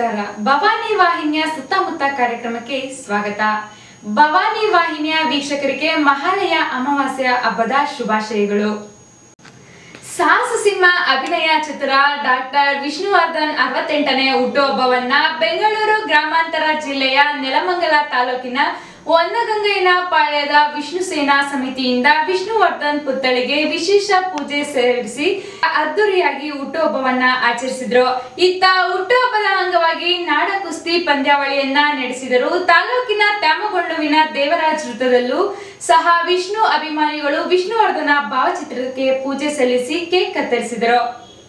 ನಮಸ್ಕಾರ ಭವಾನಿ ವಾಹಿನಿಯ ಸುತ್ತಮುತ್ತ ಕಾರ್ಯಕ್ರಮಕ್ಕೆ ಸ್ವಾಗತ ಭವಾನಿ ವಾಹಿನಿಯ ವೀಕ್ಷಕರಿಗೆ ಮಹಾಲಯ ಅಮಾವಾಸ್ಯ ಹಬ್ಬದ ಶುಭಾಶಯಗಳು ಸಾಹಸ ಸಿಂಹ ಅಭಿನಯ ಚಿತ್ರ ಡಾಕ್ಟರ್ ವಿಷ್ಣುವರ್ಧನ್ ಅರವತ್ತೆಂಟನೇ ಹುಟ್ಟುಹಬ್ಬವನ್ನ ಬೆಂಗಳೂರು ಗ್ರಾಮಾಂತರ ಜಿಲ್ಲೆಯ ನೆಲಮಂಗಲ ತಾಲೂಕಿನ ಹೊನ್ನಗಂಗಯ್ಯನ ಪಾಳ್ಯದ ವಿಷ್ಣು ಸೇನಾ ಸಮಿತಿಯಿಂದ ವಿಷ್ಣುವರ್ಧನ್ ಪುತ್ಥಳಿಗೆ ವಿಶೇಷ ಪೂಜೆ ಸೇರಿಸಿ ಅದ್ದೂರಿಯಾಗಿ ಹುಟ್ಟುಹಬ್ಬವನ್ನ ಆಚರಿಸಿದ್ರು ಇತ್ತ ಹುಟ್ಟುಹಬ್ಬದ ಅಂಗವಾಗಿ ನಾಡ ಕುಸ್ತಿ ಪಂದ್ಯಾವಳಿಯನ್ನ ನಡೆಸಿದರು ತಾಲೂಕಿನ ತ್ಯಾಮಗೊಂಡುವಿನ ದೇವರಾಜ್ ವೃತ್ತದಲ್ಲೂ ಸಹ ವಿಷ್ಣು ಅಭಿಮಾನಿಗಳು ವಿಷ್ಣುವರ್ಧನ ಭಾವಚಿತ್ರಕ್ಕೆ ಪೂಜೆ ಸಲ್ಲಿಸಿ ಕೇಕ್ ಕತ್ತರಿಸಿದರು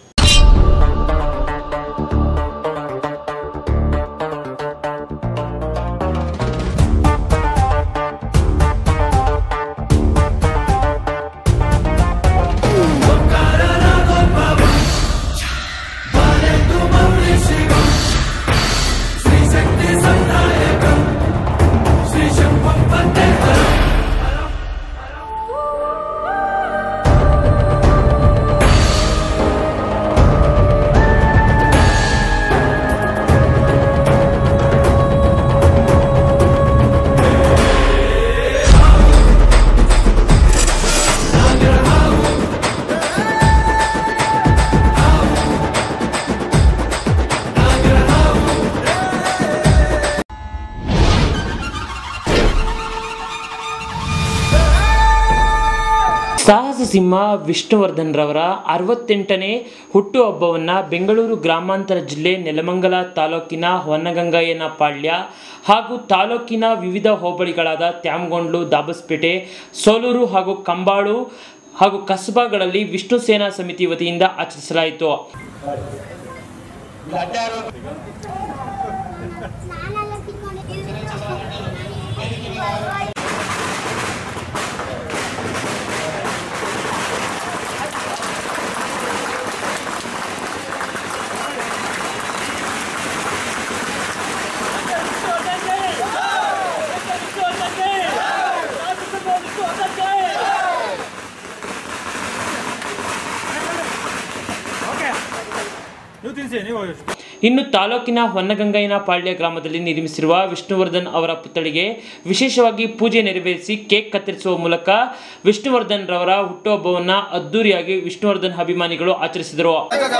ಸಾಹಸ ಸಿಂಹ ವಿಷ್ಣುವರ್ಧನ್ ರವರ ಅರವತ್ತೆಂಟನೇ ಹುಟ್ಟುಹಬ್ಬವನ್ನು ಬೆಂಗಳೂರು ಗ್ರಾಮಾಂತರ ಜಿಲ್ಲೆ ನೆಲಮಂಗಲ ತಾಲೂಕಿನ ಹೊನ್ನಗಂಗಯ್ಯನ ಪಾಳ್ಯ ಹಾಗೂ ತಾಲೂಕಿನ ವಿವಿಧ ಹೋಬಳಿಗಳಾದ ತ್ಯಾಮಗೊಂಡ್ಲು ದಾಬಸ್ಪೇಟೆ ಸೋಲೂರು ಹಾಗೂ ಕಂಬಾಳು ಹಾಗೂ ಕಸಬಾಗಳಲ್ಲಿ ವಿಷ್ಣು ಸೇನಾ ಸಮಿತಿ ವತಿಯಿಂದ ಆಚರಿಸಲಾಯಿತು ನೀವು ತಿನ್ಸಿ ನೀವು ಇನ್ನು ತಾಲೂಕಿನ ಹೊನ್ನಗಂಗಯ್ಯನ ಪಾಳ್ಯ ಗ್ರಾಮದಲ್ಲಿ ನಿರ್ಮಿಸಿರುವ ವಿಷ್ಣುವರ್ಧನ್ ಅವರ ಪುತ್ಥಳಿಗೆ ವಿಶೇಷವಾಗಿ ಪೂಜೆ ನೆರವೇರಿಸಿ ಕೇಕ್ ಕತ್ತರಿಸುವ ಮೂಲಕ ವಿಷ್ಣುವರ್ಧನ್ ರವರ ಹುಟ್ಟುಹಬ್ಬವನ್ನು ಅದ್ದೂರಿಯಾಗಿ ವಿಷ್ಣುವರ್ಧನ್ ಅಭಿಮಾನಿಗಳು ಆಚರಿಸಿದರು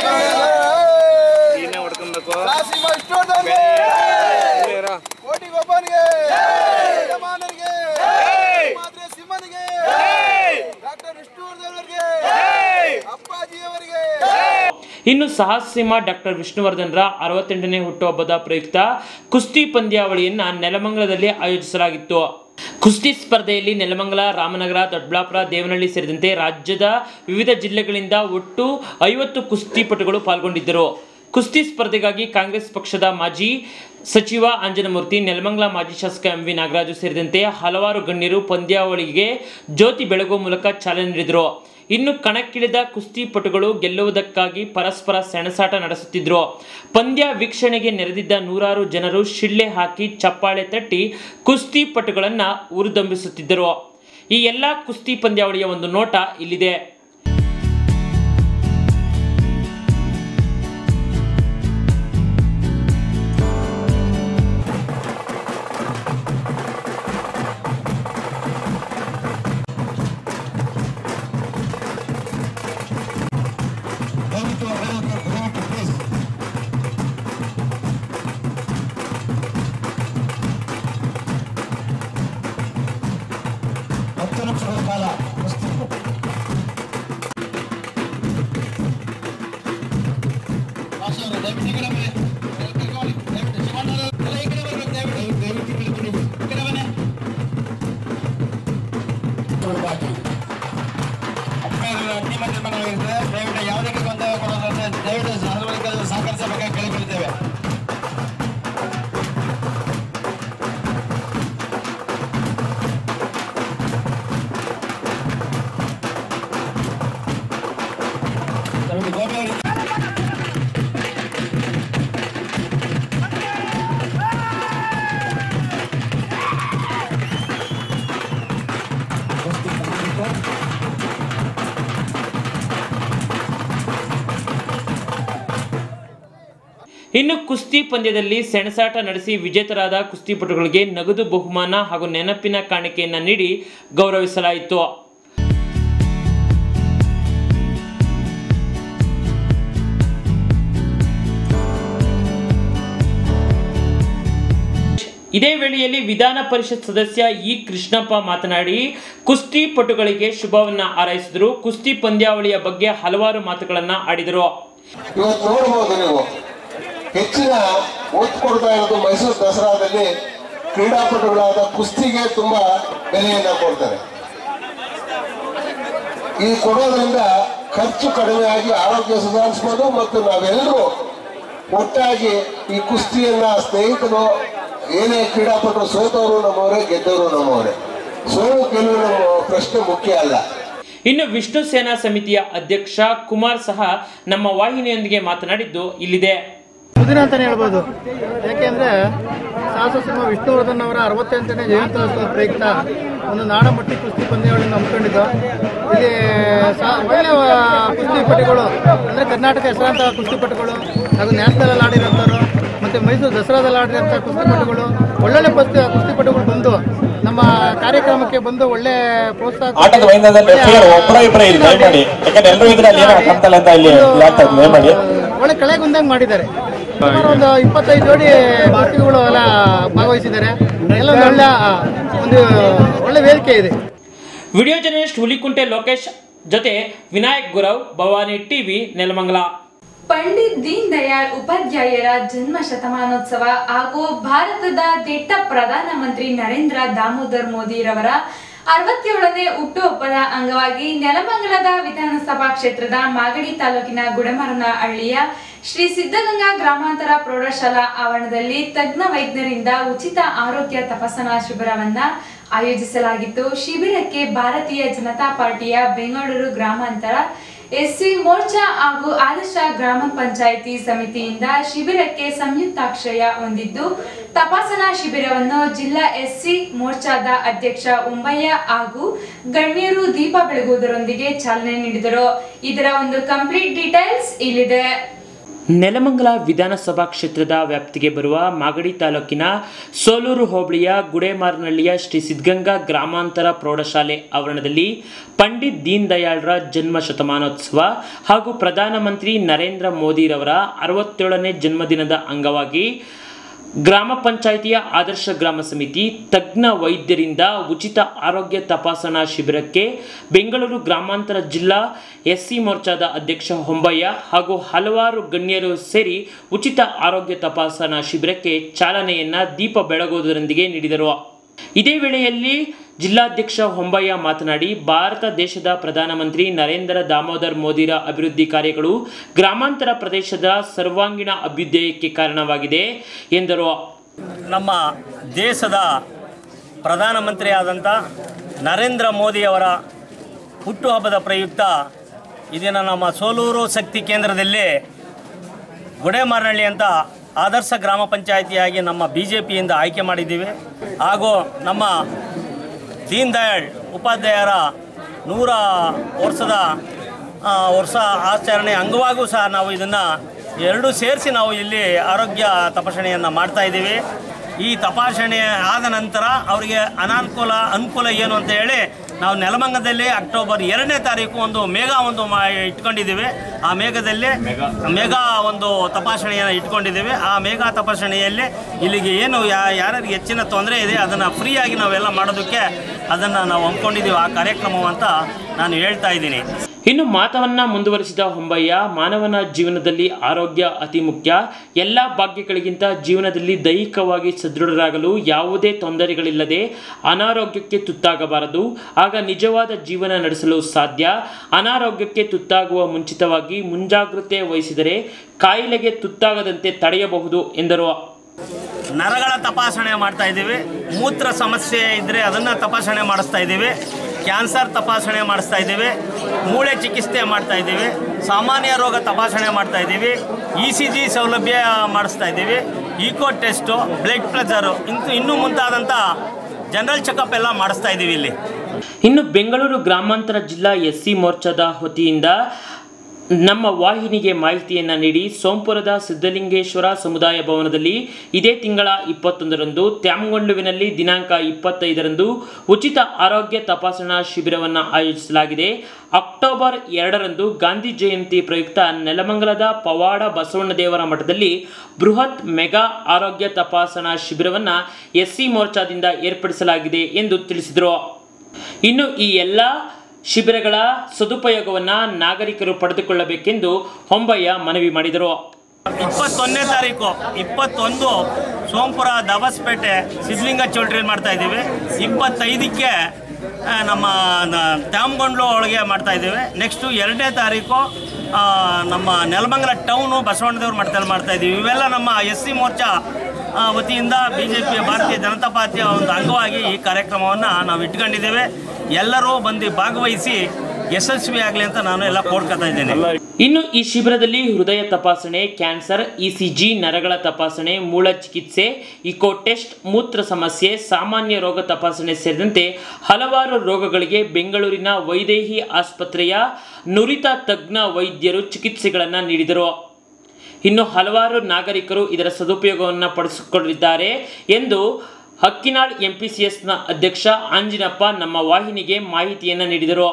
ರಾಸಿಂಹ ವಿಷ್ಣುವರ್ಧನ್ಗೆ ಕೋಟಿಗೊಬ್ಬನಿಗೆ ಯಜಮಾನರಿಗೆ ಮಾದ್ರೆ ಸಿಂಹನಿಗೆ ಡಾಕ್ಟರ್ ವಿಷ್ಣುವರ್ಧನ್ ಅವರಿಗೆ ಅಪ್ಪಾಜಿಯವರಿಗೆ ಇನ್ನು ಸಾಹಸ ಸಿಂಹ ಡಾಕ್ಟರ್ ವಿಷ್ಣುವರ್ಧನ್ರ ಅರವತ್ತೆಂಟನೇ ಹುಟ್ಟುಹಬ್ಬದ ಪ್ರಯುಕ್ತ ಕುಸ್ತಿ ಪಂದ್ಯಾವಳಿಯನ್ನ ನೆಲಮಂಗಲದಲ್ಲಿ ಆಯೋಜಿಸಲಾಗಿತ್ತು ಕುಸ್ತಿ ಸ್ಪರ್ಧೆಯಲ್ಲಿ ನೆಲಮಂಗಲ ರಾಮನಗರ ದೊಡ್ಡಬಳ್ಳಾಪುರ ದೇವನಹಳ್ಳಿ ಸೇರಿದಂತೆ ರಾಜ್ಯದ ವಿವಿಧ ಜಿಲ್ಲೆಗಳಿಂದ ಒಟ್ಟು ಐವತ್ತು ಕುಸ್ತಿಪಟುಗಳು ಪಾಲ್ಗೊಂಡಿದ್ದರು ಕುಸ್ತಿ ಸ್ಪರ್ಧೆಗಾಗಿ ಕಾಂಗ್ರೆಸ್ ಪಕ್ಷದ ಮಾಜಿ ಸಚಿವ ಅಂಜನಮೂರ್ತಿ ನೆಲಮಂಗಲ ಮಾಜಿ ಶಾಸಕ ಎಂ ವಿ ನಾಗರಾಜು ಸೇರಿದಂತೆ ಹಲವಾರು ಗಣ್ಯರು ಪಂದ್ಯಾವಳಿಗೆ ಜ್ಯೋತಿ ಬೆಳಗುವ ಮೂಲಕ ಚಾಲನೆ ನೀಡಿದರು ಇನ್ನು ಕಣಕ್ಕಿಳಿದ ಕುಸ್ತಿಪಟುಗಳು ಗೆಲ್ಲುವುದಕ್ಕಾಗಿ ಪರಸ್ಪರ ಸೆಣಸಾಟ ನಡೆಸುತ್ತಿದ್ದರು ಪಂದ್ಯ ವೀಕ್ಷಣೆಗೆ ನೆರೆದಿದ್ದ ನೂರಾರು ಜನರು ಶಿಳ್ಳೆ ಹಾಕಿ ಚಪ್ಪಾಳೆ ತಟ್ಟಿ ಕುಸ್ತಿಪಟುಗಳನ್ನು ಉರಿದಂಬಿಸುತ್ತಿದ್ದರು ಈ ಎಲ್ಲ ಕುಸ್ತಿ ಪಂದ್ಯಾವಳಿಯ ಒಂದು ನೋಟ ಇಲ್ಲಿದೆ ಹತ್ತು ನಿಮಿಷಗಳ ಕಾಲ ದಯವಿಟ್ಟು ಯಾವುದಕ್ಕೆ ಗೊಂದಲ ಕೊಡೋದಂದ್ರೆ ದಯವಿಟ್ಟು ಸಾರ್ವಜನಿಕರು ಸಹಕರಿಸಬೇಕಾಗಿ ಕೇಳಿಕೊಳ್ಳುತ್ತೇವೆ ಇನ್ನು ಕುಸ್ತಿ ಪಂದ್ಯದಲ್ಲಿ ಸೆಣಸಾಟ ನಡೆಸಿ ವಿಜೇತರಾದ ಕುಸ್ತಿಪಟುಗಳಿಗೆ ನಗದು ಬಹುಮಾನ ಹಾಗೂ ನೆನಪಿನ ಕಾಣಿಕೆಯನ್ನು ನೀಡಿ ಗೌರವಿಸಲಾಯಿತು ಇದೇ ವೇಳೆಯಲ್ಲಿ ವಿಧಾನ ಪರಿಷತ್ ಸದಸ್ಯ ಇ ಕೃಷ್ಣಪ್ಪ ಮಾತನಾಡಿ ಕುಸ್ತಿ ಪಟುಗಳಿಗೆ ಶುಭವನ್ನ ಹಾರೈಸಿದರು ಕುಸ್ತಿ ಪಂದ್ಯಾವಳಿಯ ಬಗ್ಗೆ ಹಲವಾರು ಮಾತುಗಳನ್ನ ಆಡಿದರು ಇವತ್ತು ನೋಡಬಹುದು ನೀವು ಹೆಚ್ಚಿನ ಒತ್ತು ಕೊಡ್ತಾ ಇರೋದು ಮೈಸೂರು ದಸರಾದಲ್ಲಿ ಕ್ರೀಡಾಪಟುಗಳಾದ ಕುಸ್ತಿಗೆ ತುಂಬಾ ಬೆಲೆಯನ್ನ ಕೊಡ್ತಾರೆ ಈ ಕೊಡೋದ್ರಿಂದ ಖರ್ಚು ಕಡಿಮೆ ಆಗಿ ಆರೋಗ್ಯ ಸುಧಾರಿಸ್ಬೋದು ಮತ್ತು ನಾವೆಲ್ಲರೂ ಒಟ್ಟಾಗಿ ಈ ಕುಸ್ತಿಯನ್ನ ಸ್ನೇಹಿತರು ಏನೇ ಕ್ರೀಡಾಪಟು ಸೋತವರು ನಮ್ಮವರೇ ಗೆದ್ದವರು ನಮ್ಮವರೇ ಸೋಲು ಗೆಲುವು ನಮ್ಮ ಪ್ರಶ್ನೆ ಮುಖ್ಯ ಅಲ್ಲ ಇನ್ನು ವಿಷ್ಣು ಸೇನಾ ಸಮಿತಿಯ ಅಧ್ಯಕ್ಷ ಕುಮಾರ್ ಸಹ ನಮ್ಮ ವಾಹಿನಿಯೊಂದಿಗೆ ಮಾತನಾಡಿದ್ದು ಇಲ್ಲಿದೆ ಸುದಿನ ಅಂತಾನೆ ಹೇಳ್ಬೋದು ಯಾಕೆಂದ್ರೆ ಸಾಹಸ ಸಿಂಹ ವಿಷ್ಣುವರ್ಧನ್ ಅವರ ಅರವತ್ತೆಂಟನೇ ಜಯಂತ್ಯೋತ್ಸವ ಪ್ರಯುಕ್ತ ಒಂದು ನಾಡಮಟ್ಟಿ ಕುಸ್ತಿ ಪಂದ್ಯಾವಳಿಯನ್ನು ಹಮ್ಮಿಕೊಂಡಿದ್ದು ಇಲ್ಲಿ ಸಾ- ಒಳ್ಳೆ ಕುಸ್ತಿಪಟುಗಳು ಅಂದ್ರೆ ಕರ್ನಾಟಕ ಹೆಸರಾಂತ ಕುಸ್ತಿಪಟುಗಳು ಹಾಗೂ ನ್ಯಾಷನಲ್ ಅಲ್ಲಿ ಆಡಿರೋಂಥವ್ರು ಮತ್ತೆ ಮೈಸೂರು ದಸರಾದಲ್ಲಿ ಆಡಿರೋಂಥ ಕುಸ್ತಿಪಟುಗಳು ಒಳ್ಳೊಳ್ಳೆ ಕುಸ್ತಿ ಕುಸ್ತಿಪಟುಗಳು ಬಂದು ನಮ್ಮ ಕಾರ್ಯಕ್ರಮಕ್ಕೆ ಬಂದು ಒಳ್ಳೆ ಪ್ರೋತ್ಸಾಹ ಕೊಟ್ಟು ಆಟದ ಮೈದಾನದಲ್ಲಿ ರೆಫರಿಯರು ಒಬ್ಬರ ಇಬ್ಬರ ಇಲ್ಲಿ ದಯಮಾಡಿ ಯಾಕಂದ್ರೆ ಎಲ್ಲರೂ ಇದ್ರೆ ಅಲ್ಲಿ ಏನೋ ಕಾಣ್ತಲ್ಲ ಅಂತ ಇಲ್ಲಿ ಆಗ್ತದೆ ದಯಮಾಡಿ ಒಳ್ಳೆ ಕಳೆಗುಂದಂಗ್ ಮಾಡಿದ್ದಾರೆ ಸುಮಾರು ಒಂದು ಇಪ್ಪತ್ತೈದು ಜೋಡಿ ಕುಸ್ತಿಗಳು ಎಲ್ಲ ಭಾಗವಹಿಸಿದ್ದಾರೆ ಎಲ್ಲ ಒಂದು ಒಳ್ಳೆ ಒಂದು ಒಳ್ಳೆ ವೇದಿಕೆ ಇದೆ ವಿಡಿಯೋ ಜರ್ನಲಿಸ್ಟ್ ಹುಲಿಕುಂಟೆ ಲೋಕೇಶ್ ಜೊತೆ ವಿನಾಯಕ್ ಗುರವ್ ಭವಾನಿ ಟಿವಿ ನೆಲಮಂಗಲ ಪಂಡಿತ್ ದೀನ್ ದಯಾಳ್ ಉಪಾಧ್ಯಾಯರ ಜನ್ಮ ಶತಮಾನೋತ್ಸವ ಹಾಗೂ ಭಾರತದ ದಿಟ್ಟ ಪ್ರಧಾನಮಂತ್ರಿ ನರೇಂದ್ರ ದಾಮೋದರ್ ಮೋದಿರವರ ಅರವತ್ತೇಳನೇ ಹುಟ್ಟುಹಬ್ಬದ ಅಂಗವಾಗಿ ನೆಲಮಂಗಲದ ವಿಧಾನಸಭಾ ಕ್ಷೇತ್ರದ ಮಾಗಡಿ ತಾಲೂಕಿನ ಗುಡಮರನ ಹಳ್ಳಿಯ ಶ್ರೀ ಸಿದ್ಧಗಂಗಾ ಗ್ರಾಮಾಂತರ ಪ್ರೌಢಶಾಲಾ ಆವರಣದಲ್ಲಿ ತಜ್ಞ ವೈದ್ಯರಿಂದ ಉಚಿತ ಆರೋಗ್ಯ ತಪಾಸಣಾ ಶಿಬಿರವನ್ನ ಆಯೋಜಿಸಲಾಗಿತ್ತು ಶಿಬಿರಕ್ಕೆ ಭಾರತೀಯ ಜನತಾ ಪಾರ್ಟಿಯ ಬೆಂಗಳೂರು ಗ್ರಾಮಾಂತರ ಎಸ್ಸಿ ಮೋರ್ಚಾ ಹಾಗೂ ಆದರ್ಶ ಗ್ರಾಮ ಪಂಚಾಯಿತಿ ಸಮಿತಿಯಿಂದ ಶಿಬಿರಕ್ಕೆ ಸಂಯುಕ್ತಾಶ್ರಯ ಹೊಂದಿದ್ದು ತಪಾಸಣಾ ಶಿಬಿರವನ್ನು ಜಿಲ್ಲಾ ಎಸ್ಸಿ ಮೋರ್ಚಾದ ಅಧ್ಯಕ್ಷ ಉಂಬಯ್ಯ ಹಾಗೂ ಗಣ್ಯರು ದೀಪ ಬೆಳಗುವುದರೊಂದಿಗೆ ಚಾಲನೆ ನೀಡಿದರು ಇದರ ಒಂದು ಕಂಪ್ಲೀಟ್ ಡೀಟೇಲ್ಸ್ ಇಲ್ಲಿದೆ ನೆಲಮಂಗಲ ವಿಧಾನಸಭಾ ಕ್ಷೇತ್ರದ ವ್ಯಾಪ್ತಿಗೆ ಬರುವ ಮಾಗಡಿ ತಾಲೂಕಿನ ಸೋಲೂರು ಹೋಬಳಿಯ ಗುಡೇಮಾರ್ನಹಳ್ಳಿಯ ಶ್ರೀ ಸಿದ್ಧಗಂಗಾ ಗ್ರಾಮಾಂತರ ಪ್ರೌಢಶಾಲೆ ಆವರಣದಲ್ಲಿ ಪಂಡಿತ್ ದೀನ್ ದಯಾಳ್ರ ಜನ್ಮ ಶತಮಾನೋತ್ಸವ ಹಾಗೂ ಪ್ರಧಾನಮಂತ್ರಿ ನರೇಂದ್ರ ಮೋದಿರವರ ಅರವತ್ತೇಳನೇ ಜನ್ಮದಿನದ ಅಂಗವಾಗಿ ಗ್ರಾಮ ಪಂಚಾಯಿತಿಯ ಆದರ್ಶ ಗ್ರಾಮ ಸಮಿತಿ ತಜ್ಞ ವೈದ್ಯರಿಂದ ಉಚಿತ ಆರೋಗ್ಯ ತಪಾಸಣಾ ಶಿಬಿರಕ್ಕೆ ಬೆಂಗಳೂರು ಗ್ರಾಮಾಂತರ ಜಿಲ್ಲಾ ಎಸ್ಸಿ ಮೋರ್ಚಾದ ಅಧ್ಯಕ್ಷ ಹೊಂಬಯ್ಯ ಹಾಗೂ ಹಲವಾರು ಗಣ್ಯರು ಸೇರಿ ಉಚಿತ ಆರೋಗ್ಯ ತಪಾಸಣಾ ಶಿಬಿರಕ್ಕೆ ಚಾಲನೆಯನ್ನ ದೀಪ ಬೆಳಗುವುದರೊಂದಿಗೆ ನೀಡಿದರು ಇದೇ ವೇಳೆಯಲ್ಲಿ ಜಿಲ್ಲಾಧ್ಯಕ್ಷ ಹೊಂಬಯ್ಯ ಮಾತನಾಡಿ ಭಾರತ ದೇಶದ ಪ್ರಧಾನಮಂತ್ರಿ ನರೇಂದ್ರ ದಾಮೋದರ್ ಮೋದಿರ ಅಭಿವೃದ್ಧಿ ಕಾರ್ಯಗಳು ಗ್ರಾಮಾಂತರ ಪ್ರದೇಶದ ಸರ್ವಾಂಗೀಣ ಅಭ್ಯುದಯಕ್ಕೆ ಕಾರಣವಾಗಿದೆ ಎಂದರು ನಮ್ಮ ದೇಶದ ಪ್ರಧಾನಮಂತ್ರಿಯಾದಂಥ ನರೇಂದ್ರ ಮೋದಿಯವರ ಹುಟ್ಟುಹಬ್ಬದ ಪ್ರಯುಕ್ತ ಇದನ್ನ ನಮ್ಮ ಸೋಲೂರು ಶಕ್ತಿ ಕೇಂದ್ರದಲ್ಲಿ ಗುಡೇಮಾರನಹಳ್ಳಿ ಅಂತ ಆದರ್ಶ ಗ್ರಾಮ ಪಂಚಾಯಿತಿಯಾಗಿ ನಮ್ಮ ಬಿ ಜೆ ಪಿಯಿಂದ ಆಯ್ಕೆ ಮಾಡಿದ್ದೀವಿ ಹಾಗೂ ನಮ್ಮ ದೀನ್ ದಯಾಳ್ ಉಪಾಧ್ಯಾಯರ ನೂರ ವರ್ಷದ ಆ, ವರ್ಷ ಆಚರಣೆ ಅಂಗವಾಗೂ ಸಹ ನಾವು ಇದನ್ನು ಎರಡೂ ಸೇರಿಸಿ ನಾವು ಇಲ್ಲಿ ಆರೋಗ್ಯ ತಪಾಸಣೆಯನ್ನು ಮಾಡ್ತಾ ಇದ್ದೀವಿ ಈ ತಪಾಸಣೆ ಆದ ನಂತರ ಅವರಿಗೆ ಅನಾನುಕೂಲ ಅನುಕೂಲ ಏನು ಅಂತ ಹೇಳಿ ನಾವು ನೆಲಮಂಗದಲ್ಲಿ ಅಕ್ಟೋಬರ್ ಎರಡನೇ ತಾರೀಕು ಒಂದು ಮೇಘ ಒಂದು ಮಾ ಇಟ್ಕೊಂಡಿದ್ದೀವಿ ಆ ಮೇಘದಲ್ಲಿ ಮೇಘಾ ಒಂದು ತಪಾಸಣೆಯನ್ನು ಇಟ್ಕೊಂಡಿದ್ದೀವಿ ಆ ಮೇಘಾ ತಪಾಸಣೆಯಲ್ಲಿ ಇಲ್ಲಿಗೆ ಏನು ಯಾ ಯಾರ್ಯಾರಿಗೆ ಹೆಚ್ಚಿನ ತೊಂದರೆ ಇದೆ ಅದನ್ನು ಫ್ರೀಯಾಗಿ ನಾವೆಲ್ಲ ಮಾಡೋದಕ್ಕೆ ಅದನ್ನು ನಾವು ಹಮ್ಮಿಕೊಂಡಿದ್ದೀವಿ ಆ ಕಾರ್ಯಕ್ರಮ ಅಂತ ನಾನು ಹೇಳ್ತಾ ಇದ್ದೀನಿ ಇನ್ನು ಮಾತವನ್ನ ಮುಂದುವರಿಸಿದ ಹೊಂಬಯ್ಯ ಮಾನವನ ಜೀವನದಲ್ಲಿ ಆರೋಗ್ಯ ಅತಿ ಮುಖ್ಯ ಎಲ್ಲ ಭಾಗ್ಯಗಳಿಗಿಂತ ಜೀವನದಲ್ಲಿ ದೈಹಿಕವಾಗಿ ಸದೃಢರಾಗಲು ಯಾವುದೇ ತೊಂದರೆಗಳಿಲ್ಲದೆ ಅನಾರೋಗ್ಯಕ್ಕೆ ತುತ್ತಾಗಬಾರದು ಆಗ ನಿಜವಾದ ಜೀವನ ನಡೆಸಲು ಸಾಧ್ಯ ಅನಾರೋಗ್ಯಕ್ಕೆ ತುತ್ತಾಗುವ ಮುಂಚಿತವಾಗಿ ಮುಂಜಾಗ್ರತೆ ವಹಿಸಿದರೆ ಕಾಯಿಲೆಗೆ ತುತ್ತಾಗದಂತೆ ತಡೆಯಬಹುದು ಎಂದರು ನರಗಳ ತಪಾಸಣೆ ಮಾಡ್ತಾ ಇದ್ದೀವಿ ಮೂತ್ರ ಸಮಸ್ಯೆ ಇದ್ದರೆ ಅದನ್ನು ತಪಾಸಣೆ ಮಾಡಿಸ್ತಾ ಇದ್ದೀವಿ ಕ್ಯಾನ್ಸರ್ ತಪಾಸಣೆ ಮಾಡಿಸ್ತಾ ಇದ್ದೀವಿ ಮೂಳೆ ಚಿಕಿತ್ಸೆ ಮಾಡ್ತಾ ಇದ್ದೀವಿ ಸಾಮಾನ್ಯ ರೋಗ ತಪಾಸಣೆ ಮಾಡ್ತಾ ಇದ್ದೀವಿ ಇ ಸಿ ಜಿ ಸೌಲಭ್ಯ ಮಾಡಿಸ್ತಾ ಇದ್ದೀವಿ ಈಕೋ ಟೆಸ್ಟು ಬ್ಲಡ್ ಪ್ರೆಷರು ಇಂತು ಇನ್ನೂ ಮುಂತಾದಂಥ ಜನರಲ್ ಚೆಕಪ್ ಎಲ್ಲ ಮಾಡಿಸ್ತಾ ಇದ್ದೀವಿ ಇಲ್ಲಿ ಇನ್ನು ಬೆಂಗಳೂರು ಗ್ರಾಮಾಂತರ ಜಿಲ್ಲಾ ಎಸ್ಸಿ ಮೋರ್ಚಾದ ವತಿಯಿಂದ ನಮ್ಮ ವಾಹಿನಿಗೆ ಮಾಹಿತಿಯನ್ನು ನೀಡಿ ಸೋಂಪುರದ ಸಿದ್ಧಲಿಂಗೇಶ್ವರ ಸಮುದಾಯ ಭವನದಲ್ಲಿ ಇದೇ ತಿಂಗಳ ಇಪ್ಪತ್ತೊಂದರಂದು ತ್ಯಾಮಗೊಂಡುವಿನಲ್ಲಿ ದಿನಾಂಕ ಇಪ್ಪತ್ತೈದರಂದು ಉಚಿತ ಆರೋಗ್ಯ ತಪಾಸಣಾ ಶಿಬಿರವನ್ನು ಆಯೋಜಿಸಲಾಗಿದೆ ಅಕ್ಟೋಬರ್ ಎರಡರಂದು ಗಾಂಧಿ ಜಯಂತಿ ಪ್ರಯುಕ್ತ ನೆಲಮಂಗಲದ ಪವಾಡ ಬಸವಣ್ಣದೇವರ ಮಠದಲ್ಲಿ ಬೃಹತ್ ಮೆಗಾ ಆರೋಗ್ಯ ತಪಾಸಣಾ ಶಿಬಿರವನ್ನು ಎಸ್ಸಿ ಮೋರ್ಚಾದಿಂದ ಏರ್ಪಡಿಸಲಾಗಿದೆ ಎಂದು ತಿಳಿಸಿದರು ಇನ್ನು ಈ ಎಲ್ಲ ಶಿಬಿರಗಳ ಸದುಪಯೋಗವನ್ನು ನಾಗರಿಕರು ಪಡೆದುಕೊಳ್ಳಬೇಕೆಂದು ಹೊಂಬಯ್ಯ ಮನವಿ ಮಾಡಿದರು ಇಪ್ಪತ್ತೊಂದನೇ ತಾರೀಕು ಇಪ್ಪತ್ತೊಂದು ಸೋಂಪುರ ದಬಸ್ಪೇಟೆ ಸಿದ್ಧಲಿಂಗ ಚೌಲ್ಟ್ರಿಯಲ್ಲಿ ಮಾಡ್ತಾ ಇದ್ದೀವಿ ಇಪ್ಪತ್ತೈದಕ್ಕೆ ಆ, ನಮ್ಮ ನ- ತ್ಯಾಮಗೊಂಡ್ಲು ಒಳಗೆ ಮಾಡ್ತಾ ಇದ್ದೀವಿ ನೆಕ್ಸ್ಟು ಎರಡನೇ ತಾರೀಕು ಆ, ನಮ್ಮ ನೆಲಮಂಗಲ ಟೌನು ಬಸವಣ್ಣದೇವ್ರ ಮಠದಲ್ಲಿ ಮಾಡ್ತಾ ಇದ್ದೀವಿ ಇವೆಲ್ಲ ನಮ್ಮ ಎಸ್ ಸಿ ಮೋರ್ಚಾ ಆ, ವತಿಯಿಂದ ಬಿ ಜೆ ಪಿಯ ಭಾರತೀಯ ಜನತಾ ಪಾರ್ಟಿಯ ಒಂದು ಅಂಗವಾಗಿ ಈ ಕಾರ್ಯಕ್ರಮವನ್ನು ನಾವು ಇಟ್ಕೊಂಡಿದ್ದೇವೆ ಎಲ್ಲರೂ ಬಂದು ಭಾಗವಹಿಸಿ ಯಶಸ್ವಿ ಆಗಲಿ ಅಂತ ನಾನು ಎಲ್ಲ ಕೋರ್ಕೊತಾ ಇದ್ದೇನೆ ಇನ್ನು ಈ ಶಿಬಿರದಲ್ಲಿ ಹೃದಯ ತಪಾಸಣೆ ಕ್ಯಾನ್ಸರ್ ಇಸಿಜಿ ನರಗಳ ತಪಾಸಣೆ ಮೂಳ ಚಿಕಿತ್ಸೆ ಇಕೋ ಟೆಸ್ಟ್ ಮೂತ್ರ ಸಮಸ್ಯೆ ಸಾಮಾನ್ಯ ರೋಗ ತಪಾಸಣೆ ಸೇರಿದಂತೆ ಹಲವಾರು ರೋಗಗಳಿಗೆ ಬೆಂಗಳೂರಿನ ವೈದೇಹಿ ಆಸ್ಪತ್ರೆಯ ನುರಿತ ತಜ್ಞ ವೈದ್ಯರು ಚಿಕಿತ್ಸೆಗಳನ್ನು ನೀಡಿದರು ಇನ್ನು ಹಲವಾರು ನಾಗರಿಕರು ಇದರ ಸದುಪಯೋಗವನ್ನು ಪಡಿಸಿಕೊಂಡಿದ್ದಾರೆ ಎಂದು ಹಕ್ಕಿನಾಳ್ ಎಂಪಿಸಿಎಸ್ನ ಅಧ್ಯಕ್ಷ ಆಂಜಿನಪ್ಪ ನಮ್ಮ ವಾಹಿನಿಗೆ ಮಾಹಿತಿಯನ್ನು ನೀಡಿದರು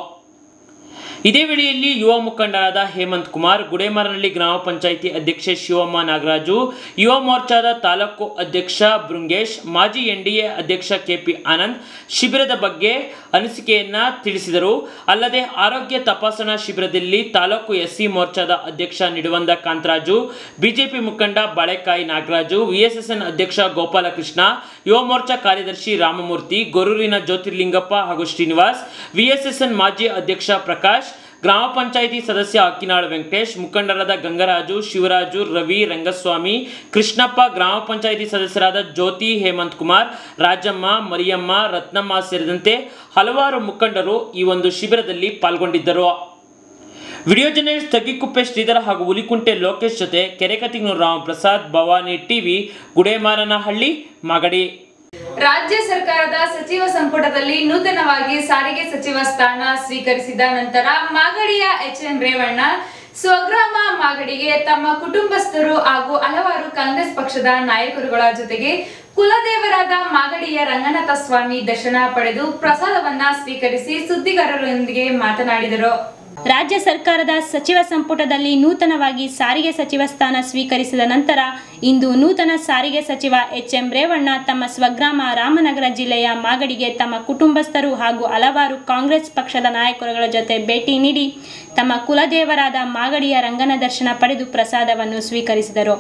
ಇದೇ ವೇಳೆಯಲ್ಲಿ ಯುವ ಮುಖಂಡರಾದ ಹೇಮಂತ್ ಕುಮಾರ್ ಗುಡೇಮರನಹಳ್ಳಿ ಗ್ರಾಮ ಪಂಚಾಯಿತಿ ಅಧ್ಯಕ್ಷೆ ಶಿವಮ್ಮ ನಾಗರಾಜು ಯುವ ಮೋರ್ಚಾದ ತಾಲೂಕು ಅಧ್ಯಕ್ಷ ಬೃಂಗೇಶ್ ಮಾಜಿ ಎನ್ಡಿಎ ಅಧ್ಯಕ್ಷ ಕೆಪಿ ಆನಂದ್ ಶಿಬಿರದ ಬಗ್ಗೆ ಅನಿಸಿಕೆಯನ್ನ ತಿಳಿಸಿದರು ಅಲ್ಲದೆ ಆರೋಗ್ಯ ತಪಾಸಣಾ ಶಿಬಿರದಲ್ಲಿ ತಾಲೂಕು ಎಸ್ಸಿ ಮೋರ್ಚಾದ ಅಧ್ಯಕ್ಷ ನಿಡುವಂದ ಕಾಂತರಾಜು ಬಿಜೆಪಿ ಮುಖಂಡ ಬಾಳೆಕಾಯಿ ನಾಗರಾಜು ವಿಎಸ್ಎಸ್ಎನ್ ಅಧ್ಯಕ್ಷ ಗೋಪಾಲಕೃಷ್ಣ ಯುವ ಮೋರ್ಚಾ ಕಾರ್ಯದರ್ಶಿ ರಾಮಮೂರ್ತಿ ಗೊರೂರಿನ ಜ್ಯೋತಿರ್ಲಿಂಗಪ್ಪ ಹಾಗೂ ಶ್ರೀನಿವಾಸ್ ವಿಎಸ್ಎಸ್ಎನ್ ಮಾಜಿ ಅಧ್ಯಕ್ಷ ಪ್ರಕಾಶ್ ಗ್ರಾಮ ಪಂಚಾಯಿತಿ ಸದಸ್ಯ ಅಕ್ಕಿನಾಳ್ ವೆಂಕಟೇಶ್ ಮುಖಂಡರಾದ ಗಂಗರಾಜು ಶಿವರಾಜು ರವಿ ರಂಗಸ್ವಾಮಿ ಕೃಷ್ಣಪ್ಪ ಗ್ರಾಮ ಪಂಚಾಯಿತಿ ಸದಸ್ಯರಾದ ಜ್ಯೋತಿ ಹೇಮಂತ್ ಕುಮಾರ್ ರಾಜಮ್ಮ ಮರಿಯಮ್ಮ ರತ್ನಮ್ಮ ಸೇರಿದಂತೆ ಹಲವಾರು ಮುಖಂಡರು ಈ ಒಂದು ಶಿಬಿರದಲ್ಲಿ ಪಾಲ್ಗೊಂಡಿದ್ದರು ವಿಡಿಯೋ ಜರ್ನಲಿಸ್ಟ್ ತಗ್ಗಿಕುಪ್ಪೆ ಶ್ರೀಧರ ಹಾಗೂ ಹುಲಿಕುಂಟೆ ಲೋಕೇಶ್ ಜೊತೆ ಕೆರೆಕತಿಗ್ನೂರು ರಾಮಪ್ರಸಾದ್ ಭವಾನಿ ಟಿವಿ ಗುಡೇಮಾರನಹಳ್ಳಿ ಮಾಗಡಿ ರಾಜ್ಯ ಸರ್ಕಾರದ ಸಚಿವ ಸಂಪುಟದಲ್ಲಿ ನೂತನವಾಗಿ ಸಾರಿಗೆ ಸಚಿವ ಸ್ಥಾನ ಸ್ವೀಕರಿಸಿದ ನಂತರ ಮಾಗಡಿಯ ಎಚ್ ಎಂ ರೇವಣ್ಣ ಸ್ವಗ್ರಾಮ ಮಾಗಡಿಗೆ ತಮ್ಮ ಕುಟುಂಬಸ್ಥರು ಹಾಗೂ ಹಲವಾರು ಕಾಂಗ್ರೆಸ್ ಪಕ್ಷದ ನಾಯಕರುಗಳ ಜೊತೆಗೆ ಕುಲದೇವರಾದ ಮಾಗಡಿಯ ರಂಗನಾಥ ಸ್ವಾಮಿ ದರ್ಶನ ಪಡೆದು ಪ್ರಸಾದವನ್ನ ಸ್ವೀಕರಿಸಿ ಸುದ್ದಿಗಾರರೊಂದಿಗೆ ಮಾತನಾಡಿದರು ರಾಜ್ಯ ಸರ್ಕಾರದ ಸಚಿವ ಸಂಪುಟದಲ್ಲಿ ನೂತನವಾಗಿ ಸಾರಿಗೆ ಸಚಿವ ಸ್ಥಾನ ಸ್ವೀಕರಿಸಿದ ನಂತರ ಇಂದು ನೂತನ ಸಾರಿಗೆ ಸಚಿವ ಎಚ್ ಎಂ ರೇವಣ್ಣ ತಮ್ಮ ಸ್ವಗ್ರಾಮ ರಾಮನಗರ ಜಿಲ್ಲೆಯ ಮಾಗಡಿಗೆ ತಮ್ಮ ಕುಟುಂಬಸ್ಥರು ಹಾಗೂ ಹಲವಾರು ಕಾಂಗ್ರೆಸ್ ಪಕ್ಷದ ನಾಯಕರುಗಳ ಜೊತೆ ಭೇಟಿ ನೀಡಿ ತಮ್ಮ ಕುಲದೇವರಾದ ಮಾಗಡಿಯ ರಂಗನ ದರ್ಶನ ಪಡೆದು ಪ್ರಸಾದವನ್ನು ಸ್ವೀಕರಿಸಿದರು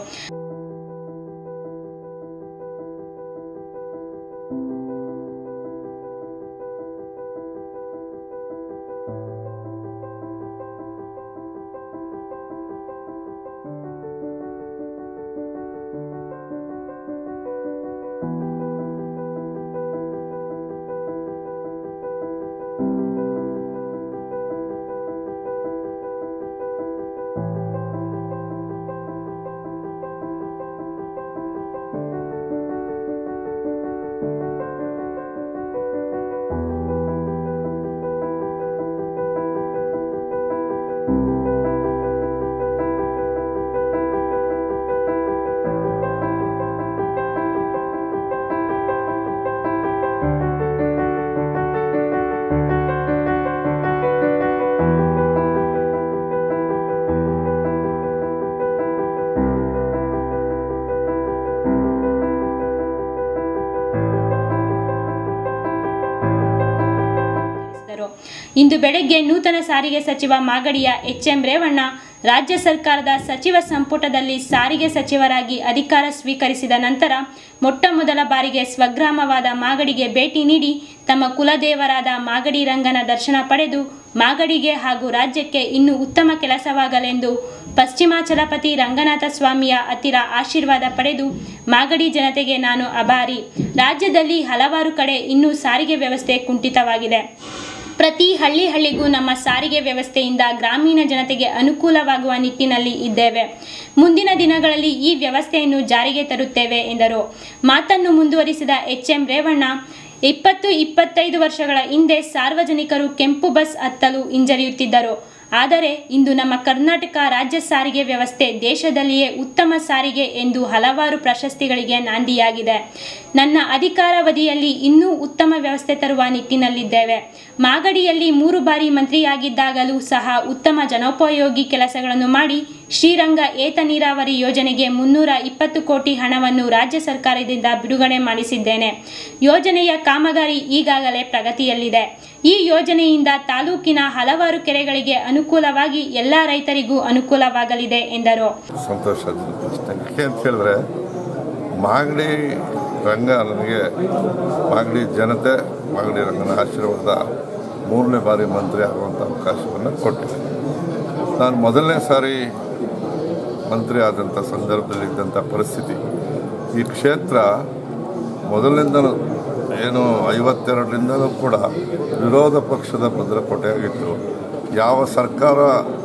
ತಿಳಿಸಿದರು ಇಂದು ಬೆಳಗ್ಗೆ ನೂತನ ಸಾರಿಗೆ ಸಚಿವ ಮಾಗಡಿಯ ಎಚ್ ಎಂ ರೇವಣ್ಣ ರಾಜ್ಯ ಸರ್ಕಾರದ ಸಚಿವ ಸಂಪುಟದಲ್ಲಿ ಸಾರಿಗೆ ಸಚಿವರಾಗಿ ಅಧಿಕಾರ ಸ್ವೀಕರಿಸಿದ ನಂತರ ಮೊಟ್ಟ ಮೊದಲ ಬಾರಿಗೆ ಸ್ವಗ್ರಾಮವಾದ ಮಾಗಡಿಗೆ ಭೇಟಿ ನೀಡಿ ತಮ್ಮ ಕುಲದೇವರಾದ ಮಾಗಡಿ ರಂಗನ ದರ್ಶನ ಪಡೆದು ಮಾಗಡಿಗೆ ಹಾಗೂ ರಾಜ್ಯಕ್ಕೆ ಇನ್ನೂ ಉತ್ತಮ ಕೆಲಸವಾಗಲೆಂದು ಪಶ್ಚಿಮಾಚಲಪತಿ ರಂಗನಾಥ ಸ್ವಾಮಿಯ ಹತ್ತಿರ ಆಶೀರ್ವಾದ ಪಡೆದು ಮಾಗಡಿ ಜನತೆಗೆ ನಾನು ಅಭಾರಿ ರಾಜ್ಯದಲ್ಲಿ ಹಲವಾರು ಕಡೆ ಇನ್ನೂ ಸಾರಿಗೆ ವ್ಯವಸ್ಥೆ ಕುಂಠಿತವಾಗಿದೆ ಪ್ರತಿ ಹಳ್ಳಿ ಹಳ್ಳಿಗೂ ನಮ್ಮ ಸಾರಿಗೆ ವ್ಯವಸ್ಥೆಯಿಂದ ಗ್ರಾಮೀಣ ಜನತೆಗೆ ಅನುಕೂಲವಾಗುವ ನಿಟ್ಟಿನಲ್ಲಿ ಇದ್ದೇವೆ ಮುಂದಿನ ದಿನಗಳಲ್ಲಿ ಈ ವ್ಯವಸ್ಥೆಯನ್ನು ಜಾರಿಗೆ ತರುತ್ತೇವೆ ಎಂದರು ಮಾತನ್ನು ಮುಂದುವರಿಸಿದ ಎಚ್ ಎಂ ರೇವಣ್ಣ ಇಪ್ಪತ್ತು ಇಪ್ಪತ್ತೈದು ವರ್ಷಗಳ ಹಿಂದೆ ಸಾರ್ವಜನಿಕರು ಕೆಂಪು ಬಸ್ ಹತ್ತಲು ಹಿಂಜರಿಯುತ್ತಿದ್ದರು ಆದರೆ ಇಂದು ನಮ್ಮ ಕರ್ನಾಟಕ ರಾಜ್ಯ ಸಾರಿಗೆ ವ್ಯವಸ್ಥೆ ದೇಶದಲ್ಲಿಯೇ ಉತ್ತಮ ಸಾರಿಗೆ ಎಂದು ಹಲವಾರು ಪ್ರಶಸ್ತಿಗಳಿಗೆ ನಾಂದಿಯಾಗಿದೆ ನನ್ನ ಅಧಿಕಾರಾವಧಿಯಲ್ಲಿ ಇನ್ನೂ ಉತ್ತಮ ವ್ಯವಸ್ಥೆ ತರುವ ನಿಟ್ಟಿನಲ್ಲಿದ್ದೇವೆ ಮಾಗಡಿಯಲ್ಲಿ ಮೂರು ಬಾರಿ ಮಂತ್ರಿಯಾಗಿದ್ದಾಗಲೂ ಸಹ ಉತ್ತಮ ಜನೋಪಯೋಗಿ ಕೆಲಸಗಳನ್ನು ಮಾಡಿ ಶ್ರೀರಂಗ ಏತ ನೀರಾವರಿ ಯೋಜನೆಗೆ ಮುನ್ನೂರ ಇಪ್ಪತ್ತು ಕೋಟಿ ಹಣವನ್ನು ರಾಜ್ಯ ಸರ್ಕಾರದಿಂದ ಬಿಡುಗಡೆ ಮಾಡಿಸಿದ್ದೇನೆ ಯೋಜನೆಯ ಕಾಮಗಾರಿ ಈಗಾಗಲೇ ಪ್ರಗತಿಯಲ್ಲಿದೆ ಈ ಯೋಜನೆಯಿಂದ ತಾಲೂಕಿನ ಹಲವಾರು ಕೆರೆಗಳಿಗೆ ಅನುಕೂಲವಾಗಿ ಎಲ್ಲ ರೈತರಿಗೂ ಅನುಕೂಲವಾಗಲಿದೆ ಎಂದರು ಸಂತೋಷ ಅಷ್ಟೇ ಯಾಕೆ ಅಂತ ಹೇಳಿದ್ರೆ ಮಾಗಡಿ ರಂಗ ನನಗೆ ಮಾಗಡಿ ಜನತೆ ಮಾಗಡಿ ರಂಗನ ಆಶೀರ್ವಾದ ಮೂರನೇ ಬಾರಿ ಮಂತ್ರಿ ಆಗುವಂಥ ಅವಕಾಶವನ್ನು ಕೊಟ್ಟಿದೆ ನಾನು ಮೊದಲನೇ ಸಾರಿ ಮಂತ್ರಿ ಆದಂಥ ಸಂದರ್ಭದಲ್ಲಿ ಇದ್ದಂಥ ಪರಿಸ್ಥಿತಿ ಈ ಕ್ಷೇತ್ರ ಮೊದಲಿನಿಂದಲೂ ಏನು ಐವತ್ತೆರಡರಿಂದಲೂ ಕೂಡ ವಿರೋಧ ಪಕ್ಷದ ಭದ್ರಕೋಟೆಯಾಗಿತ್ತು ಯಾವ ಸರ್ಕಾರ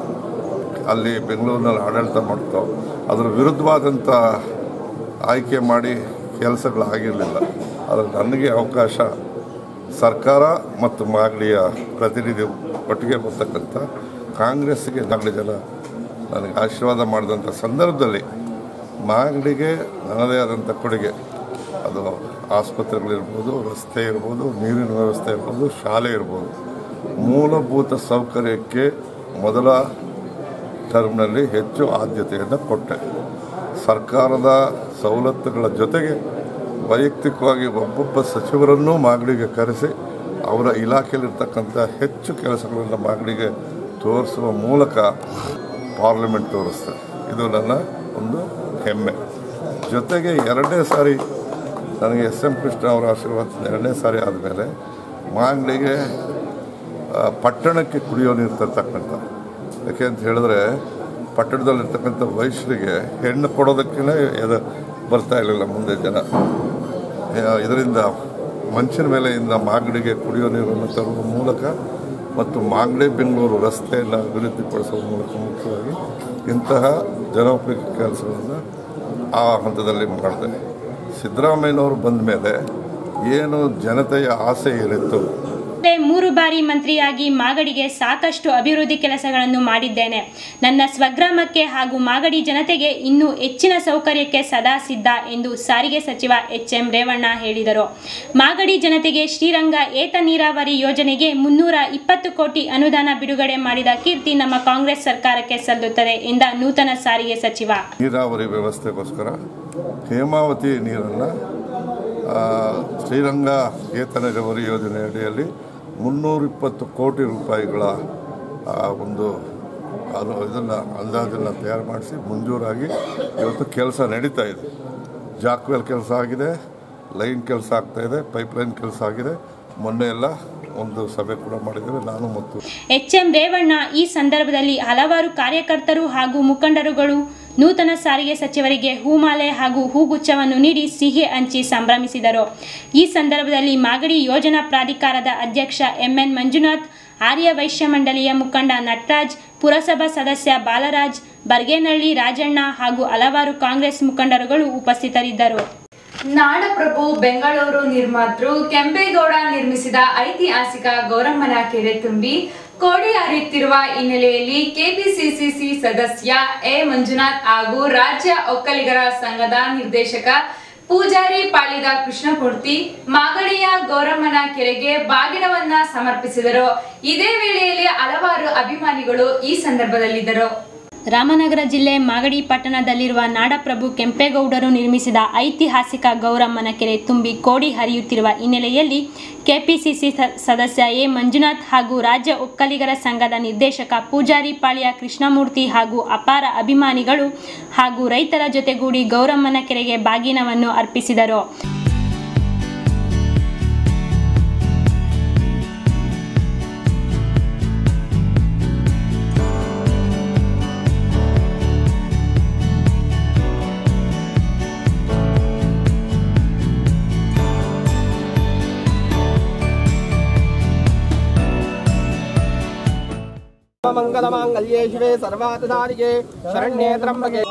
ಅಲ್ಲಿ ಬೆಂಗಳೂರಿನಲ್ಲಿ ಆಡಳಿತ ಮಾಡ್ತೋ ಅದರ ವಿರುದ್ಧವಾದಂಥ ಆಯ್ಕೆ ಮಾಡಿ ಕೆಲಸಗಳಾಗಿರಲಿಲ್ಲ ಆದರೆ ನನಗೆ ಅವಕಾಶ ಸರ್ಕಾರ ಮತ್ತು ಮಾಗಡಿಯ ಪ್ರತಿನಿಧಿ ಒಟ್ಟಿಗೆ ಬರ್ತಕ್ಕಂಥ ಕಾಂಗ್ರೆಸ್ಸಿಗೆ ಮಾಗಡಿ ಜನ ನನಗೆ ಆಶೀರ್ವಾದ ಮಾಡಿದಂಥ ಸಂದರ್ಭದಲ್ಲಿ ಮಾಗಡಿಗೆ ನನ್ನದೇ ಆದಂಥ ಕೊಡುಗೆ ಅದು ಆಸ್ಪತ್ರೆಗಳಿರ್ಬೋದು ರಸ್ತೆ ಇರ್ಬೋದು ನೀರಿನ ವ್ಯವಸ್ಥೆ ಇರ್ಬೋದು ಶಾಲೆ ಇರ್ಬೋದು ಮೂಲಭೂತ ಸೌಕರ್ಯಕ್ಕೆ ಮೊದಲ ಟರ್ಮ್ನಲ್ಲಿ ಹೆಚ್ಚು ಆದ್ಯತೆಯನ್ನು ಕೊಟ್ಟೆ ಸರ್ಕಾರದ ಸವಲತ್ತುಗಳ ಜೊತೆಗೆ ವೈಯಕ್ತಿಕವಾಗಿ ಒಬ್ಬೊಬ್ಬ ಸಚಿವರನ್ನೂ ಮಾಗಡಿಗೆ ಕರೆಸಿ ಅವರ ಇಲಾಖೆಯಲ್ಲಿರ್ತಕ್ಕಂಥ ಹೆಚ್ಚು ಕೆಲಸಗಳನ್ನು ಮಾಗಡಿಗೆ ತೋರಿಸುವ ಮೂಲಕ ಪಾರ್ಲಿಮೆಂಟ್ ತೋರಿಸ್ತೆ ಇದು ನನ್ನ ಒಂದು ಹೆಮ್ಮೆ ಜೊತೆಗೆ ಎರಡನೇ ಸಾರಿ ನನಗೆ ಎಸ್ ಎಂ ಕೃಷ್ಣ ಅವರ ಆಶೀರ್ವಾದ ಎರಡನೇ ಸಾರಿ ಆದಮೇಲೆ ಮಾಗಡಿಗೆ ಆ, ಪಟ್ಟಣಕ್ಕೆ ಕುಡಿಯೋ ನೀರು ತರ್ತಕ್ಕಂಥ ಯಾಕೆ ಅಂತ ಹೇಳಿದ್ರೆ ಪಟ್ಟಣದಲ್ಲಿರ್ತಕ್ಕಂಥ ವೈಶ್ಯರಿಗೆ ಹೆಣ್ಣು ಕೊಡೋದಕ್ಕೇ ಎದ ಬರ್ತಾ ಇರಲಿಲ್ಲ ಮುಂದೆ ಜನ ಇದರಿಂದ ಮಂಚಿನ ಮೇಲೆಯಿಂದ ಮಾಗಡಿಗೆ ಕುಡಿಯೋ ನೀರನ್ನು ತರುವ ಮೂಲಕ ಮತ್ತು ಮಾಗಡಿ ಬೆಂಗಳೂರು ರಸ್ತೆಯನ್ನು ಅಭಿವೃದ್ಧಿಪಡಿಸುವ ಮೂಲಕ ಮುಖ್ಯವಾಗಿ ಇಂತಹ ಜನೋಪಯೋಗಿ ಕೆಲಸಗಳನ್ನು ಆ ಹಂತದಲ್ಲಿ ಮಾಡಿದೆ ಸಿದ್ದರಾಮಯ್ಯನವರು ಬಂದ ಮೇಲೆ ಏನು ಜನತೆಯ ಆಸೆ ಏನಿತ್ತು ಮತ್ತೆ ಮೂರು ಬಾರಿ ಮಂತ್ರಿಯಾಗಿ ಮಾಗಡಿಗೆ ಸಾಕಷ್ಟು ಅಭಿವೃದ್ಧಿ ಕೆಲಸಗಳನ್ನು ಮಾಡಿದ್ದೇನೆ ನನ್ನ ಸ್ವಗ್ರಾಮಕ್ಕೆ ಹಾಗೂ ಮಾಗಡಿ ಜನತೆಗೆ ಇನ್ನೂ ಹೆಚ್ಚಿನ ಸೌಕರ್ಯಕ್ಕೆ ಸದಾ ಸಿದ್ಧ ಎಂದು ಸಾರಿಗೆ ಸಚಿವ ಎಚ್ ಎಂ ರೇವಣ್ಣ ಹೇಳಿದರು ಮಾಗಡಿ ಜನತೆಗೆ ಶ್ರೀರಂಗ ಏತ ನೀರಾವರಿ ಯೋಜನೆಗೆ ಮುನ್ನೂರ ಇಪ್ಪತ್ತು ಕೋಟಿ ಅನುದಾನ ಬಿಡುಗಡೆ ಮಾಡಿದ ಕೀರ್ತಿ ನಮ್ಮ ಕಾಂಗ್ರೆಸ್ ಸರ್ಕಾರಕ್ಕೆ ಸಲ್ಲುತ್ತದೆ ಎಂದ ನೂತನ ಸಾರಿಗೆ ಸಚಿವ ನೀರಾವರಿ ವ್ಯವಸ್ಥೆಗೋಸ್ಕರ ಹೇಮಾವತಿ ನೀರನ್ನು ಶ್ರೀರಂಗ ಏತ ನೀರಾವರಿ ಯೋಜನೆ ಅಡಿಯಲ್ಲಿ ಮುನ್ನೂರಿಪ್ಪತ್ತು ಕೋಟಿ ರೂಪಾಯಿಗಳ ಆ, ಒಂದು ಅದು ಇದನ್ನು ಅಂದಾಜನ್ನು ತಯಾರು ಮಾಡಿಸಿ ಮಂಜೂರಾಗಿ ಇವತ್ತು ಕೆಲಸ ನಡೀತಾ ಇದೆ ಜಾಕ್ವೆಲ್ ಕೆಲಸ ಆಗಿದೆ ಲೈನ್ ಕೆಲಸ ಆಗ್ತಾ ಇದೆ ಪೈಪ್ಲೈನ್ ಕೆಲಸ ಆಗಿದೆ ಮೊನ್ನೆ ಎಲ್ಲ ಒಂದು ಸಭೆ ಕೂಡ ಮಾಡಿದ್ದೇವೆ ನಾನು ಮತ್ತು ಎಚ್ ಎಂ ರೇವಣ್ಣ ಈ ಸಂದರ್ಭದಲ್ಲಿ ಹಲವಾರು ಕಾರ್ಯಕರ್ತರು ಹಾಗೂ ಮುಖಂಡರುಗಳು ನೂತನ ಸಾರಿಗೆ ಸಚಿವರಿಗೆ ಹೂಮಾಲೆ ಹಾಗೂ ಹೂಗುಚ್ಛವನ್ನು ನೀಡಿ ಸಿಹಿ ಹಂಚಿ ಸಂಭ್ರಮಿಸಿದರು ಈ ಸಂದರ್ಭದಲ್ಲಿ ಮಾಗಡಿ ಯೋಜನಾ ಪ್ರಾಧಿಕಾರದ ಅಧ್ಯಕ್ಷ ಎಂಎನ್ ಮಂಜುನಾಥ್ ಆರ್ಯ ವೈಶ್ಯ ಮಂಡಳಿಯ ಮುಖಂಡ ನಟರಾಜ್ ಪುರಸಭಾ ಸದಸ್ಯ ಬಾಲರಾಜ್ ಬರ್ಗೇನಹಳ್ಳಿ ರಾಜಣ್ಣ ಹಾಗೂ ಹಲವಾರು ಕಾಂಗ್ರೆಸ್ ಮುಖಂಡರುಗಳು ಉಪಸ್ಥಿತರಿದ್ದರು ನಾಡಪ್ರಭು ಬೆಂಗಳೂರು ನಿರ್ಮಾತೃ ಕೆಂಪೇಗೌಡ ನಿರ್ಮಿಸಿದ ಐತಿಹಾಸಿಕ ಗೌರಮ್ಮನ ಕೆರೆ ತುಂಬಿ ಕೋಡಿ ಹರಿಯುತ್ತಿರುವ ಹಿನ್ನೆಲೆಯಲ್ಲಿ ಕೆಪಿಸಿಸಿಸಿ ಸದಸ್ಯ ಎ ಮಂಜುನಾಥ್ ಹಾಗೂ ರಾಜ್ಯ ಒಕ್ಕಲಿಗರ ಸಂಘದ ನಿರ್ದೇಶಕ ಪೂಜಾರಿ ಪಾಳಿದ ಕೃಷ್ಣಮೂರ್ತಿ ಮಾಗಡಿಯ ಗೌರಮ್ಮನ ಕೆರೆಗೆ ಬಾಗಿನವನ್ನ ಸಮರ್ಪಿಸಿದರು ಇದೇ ವೇಳೆಯಲ್ಲಿ ಹಲವಾರು ಅಭಿಮಾನಿಗಳು ಈ ಸಂದರ್ಭದಲ್ಲಿದ್ದರು ರಾಮನಗರ ಜಿಲ್ಲೆ ಮಾಗಡಿ ಪಟ್ಟಣದಲ್ಲಿರುವ ನಾಡಪ್ರಭು ಕೆಂಪೇಗೌಡರು ನಿರ್ಮಿಸಿದ ಐತಿಹಾಸಿಕ ಗೌರಮ್ಮನ ಕೆರೆ ತುಂಬಿ ಕೋಡಿ ಹರಿಯುತ್ತಿರುವ ಹಿನ್ನೆಲೆಯಲ್ಲಿ ಕೆಪಿಸಿಸಿ ಸ- ಸದಸ್ಯ ಎ ಮಂಜುನಾಥ್ ಹಾಗೂ ರಾಜ್ಯ ಒಕ್ಕಲಿಗರ ಸಂಘದ ನಿರ್ದೇಶಕ ಪೂಜಾರಿ ಪಾಳ್ಯ ಕೃಷ್ಣಮೂರ್ತಿ ಹಾಗೂ ಅಪಾರ ಅಭಿಮಾನಿಗಳು ಹಾಗೂ ರೈತರ ಜೊತೆಗೂಡಿ ಗೌರಮ್ಮನ ಕೆರೆಗೆ ಬಾಗಿನವನ್ನು ಅರ್ಪಿಸಿದರು ಮಂಗಲಮಾಂಗಲ್ಯೇ ಶಿವೆ ಸರ್ವಾರ್ಥಧಾರಿಕೆ ಶರಣ್ಯೇ ತ್ರಂಬಕೆ